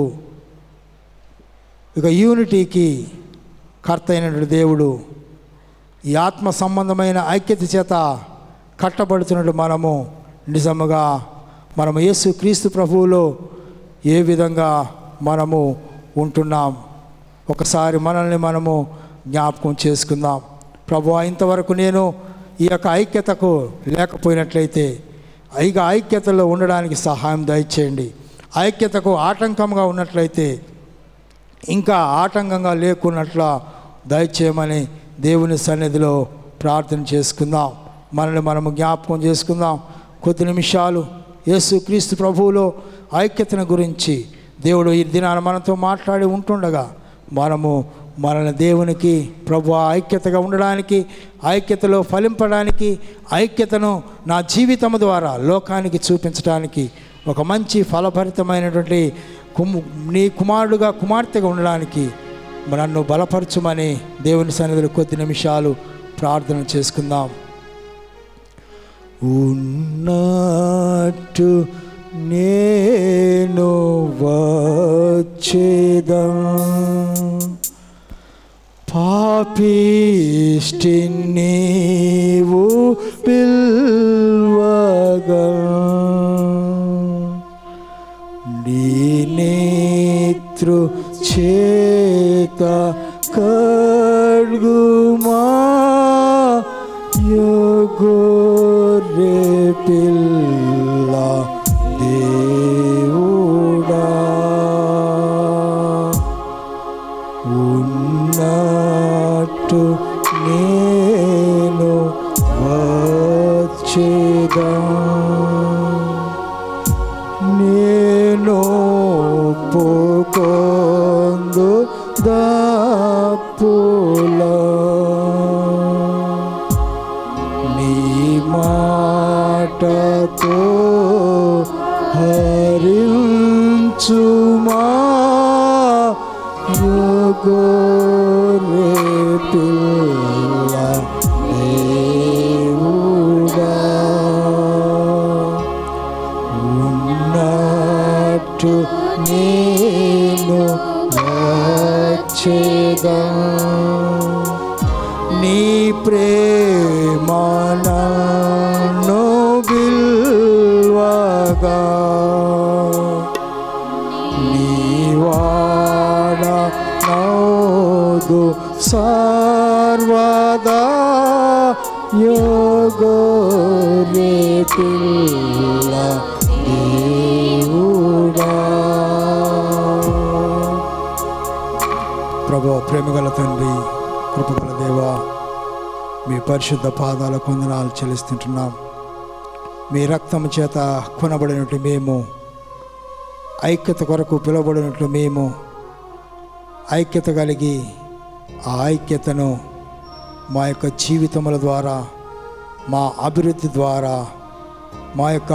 ఇక యూనిటీకి కర్త అయినటువంటి దేవుడు ఈ ఆత్మ సంబంధమైన ఐక్యత చేత కట్టబడుతున్నట్టు మనము నిజముగా మనము యేసు క్రీస్తు ప్రభువులో ఏ విధంగా మనము ఉంటున్నాం ఒకసారి మనల్ని మనము జ్ఞాపకం చేసుకుందాం ప్రభు ఇంతవరకు నేను ఈ యొక్క ఐక్యతకు లేకపోయినట్లయితే ఇక ఐక్యతలో ఉండడానికి సహాయం దయచేయండి ఐక్యతకు ఆటంకంగా ఉన్నట్లయితే ఇంకా ఆటంకంగా లేకున్నట్ల దయచేయమని దేవుని సన్నిధిలో ప్రార్థన చేసుకుందాం మనల్ని మనము జ్ఞాపకం చేసుకుందాం కొద్ది నిమిషాలు యేసు క్రీస్తు ప్రభువులో ఐక్యతను గురించి దేవుడు ఈ దినాన మనతో మాట్లాడి ఉంటుండగా మనము మనల్ని దేవునికి ప్రభు ఐక్యతగా ఉండడానికి ఐక్యతలో ఫలింపడానికి ఐక్యతను నా జీవితం ద్వారా లోకానికి చూపించడానికి ఒక మంచి ఫలభరితమైనటువంటి కుమ్ నీ కుమారుడుగా కుమార్తెగా ఉండడానికి నన్ను బలపరచుమని దేవుని సన్నిధిలో కొద్ది నిమిషాలు ప్రార్థన చేసుకుందాం ఉన్నట్టు నేను వచ్చేదా పాపిష్టి నీవు పిల్వగా నేత్రు చేత కడుగుమా యోగోరే పిల్ల దేవుడా ఉన్నట్టు నేను వచ్చేదా నేను పోకొందు దాపుల నీ మాటతో హరించుమా యోగోరే పిల్ల దేవుడా ఉన్నట్టు నేను వచ్చేదా నీ ప్రేమను బిల్వగా నీవాడ నౌదు సర్వదా యోగో రే పిల్ల దేవుడా ప్రభు ప్రేమగల తండ్రి కృపగల దేవా మీ పరిశుద్ధ పాదాల కొందనాలు చెల్లిస్తుంటున్నాం మీ రక్తము చేత కొనబడినట్టు మేము ఐక్యత కొరకు పిలువబడినట్లు మేము ఐక్యత కలిగి ఆ ఐక్యతను మా యొక్క జీవితముల ద్వారా మా అభివృద్ధి ద్వారా మా యొక్క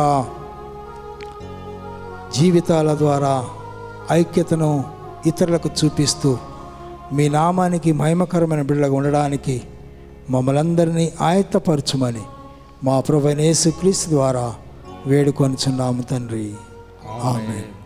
జీవితాల ద్వారా ఐక్యతను ఇతరులకు చూపిస్తూ మీ నామానికి మహిమకరమైన బిడ్డగా ఉండడానికి మమ్మల్ని అందరినీ ఆయత్తపరచుమని మా ప్రభు యేసుక్రీస్తు ద్వారా వేడుకొనిచున్నాము తండ్రి ఆమె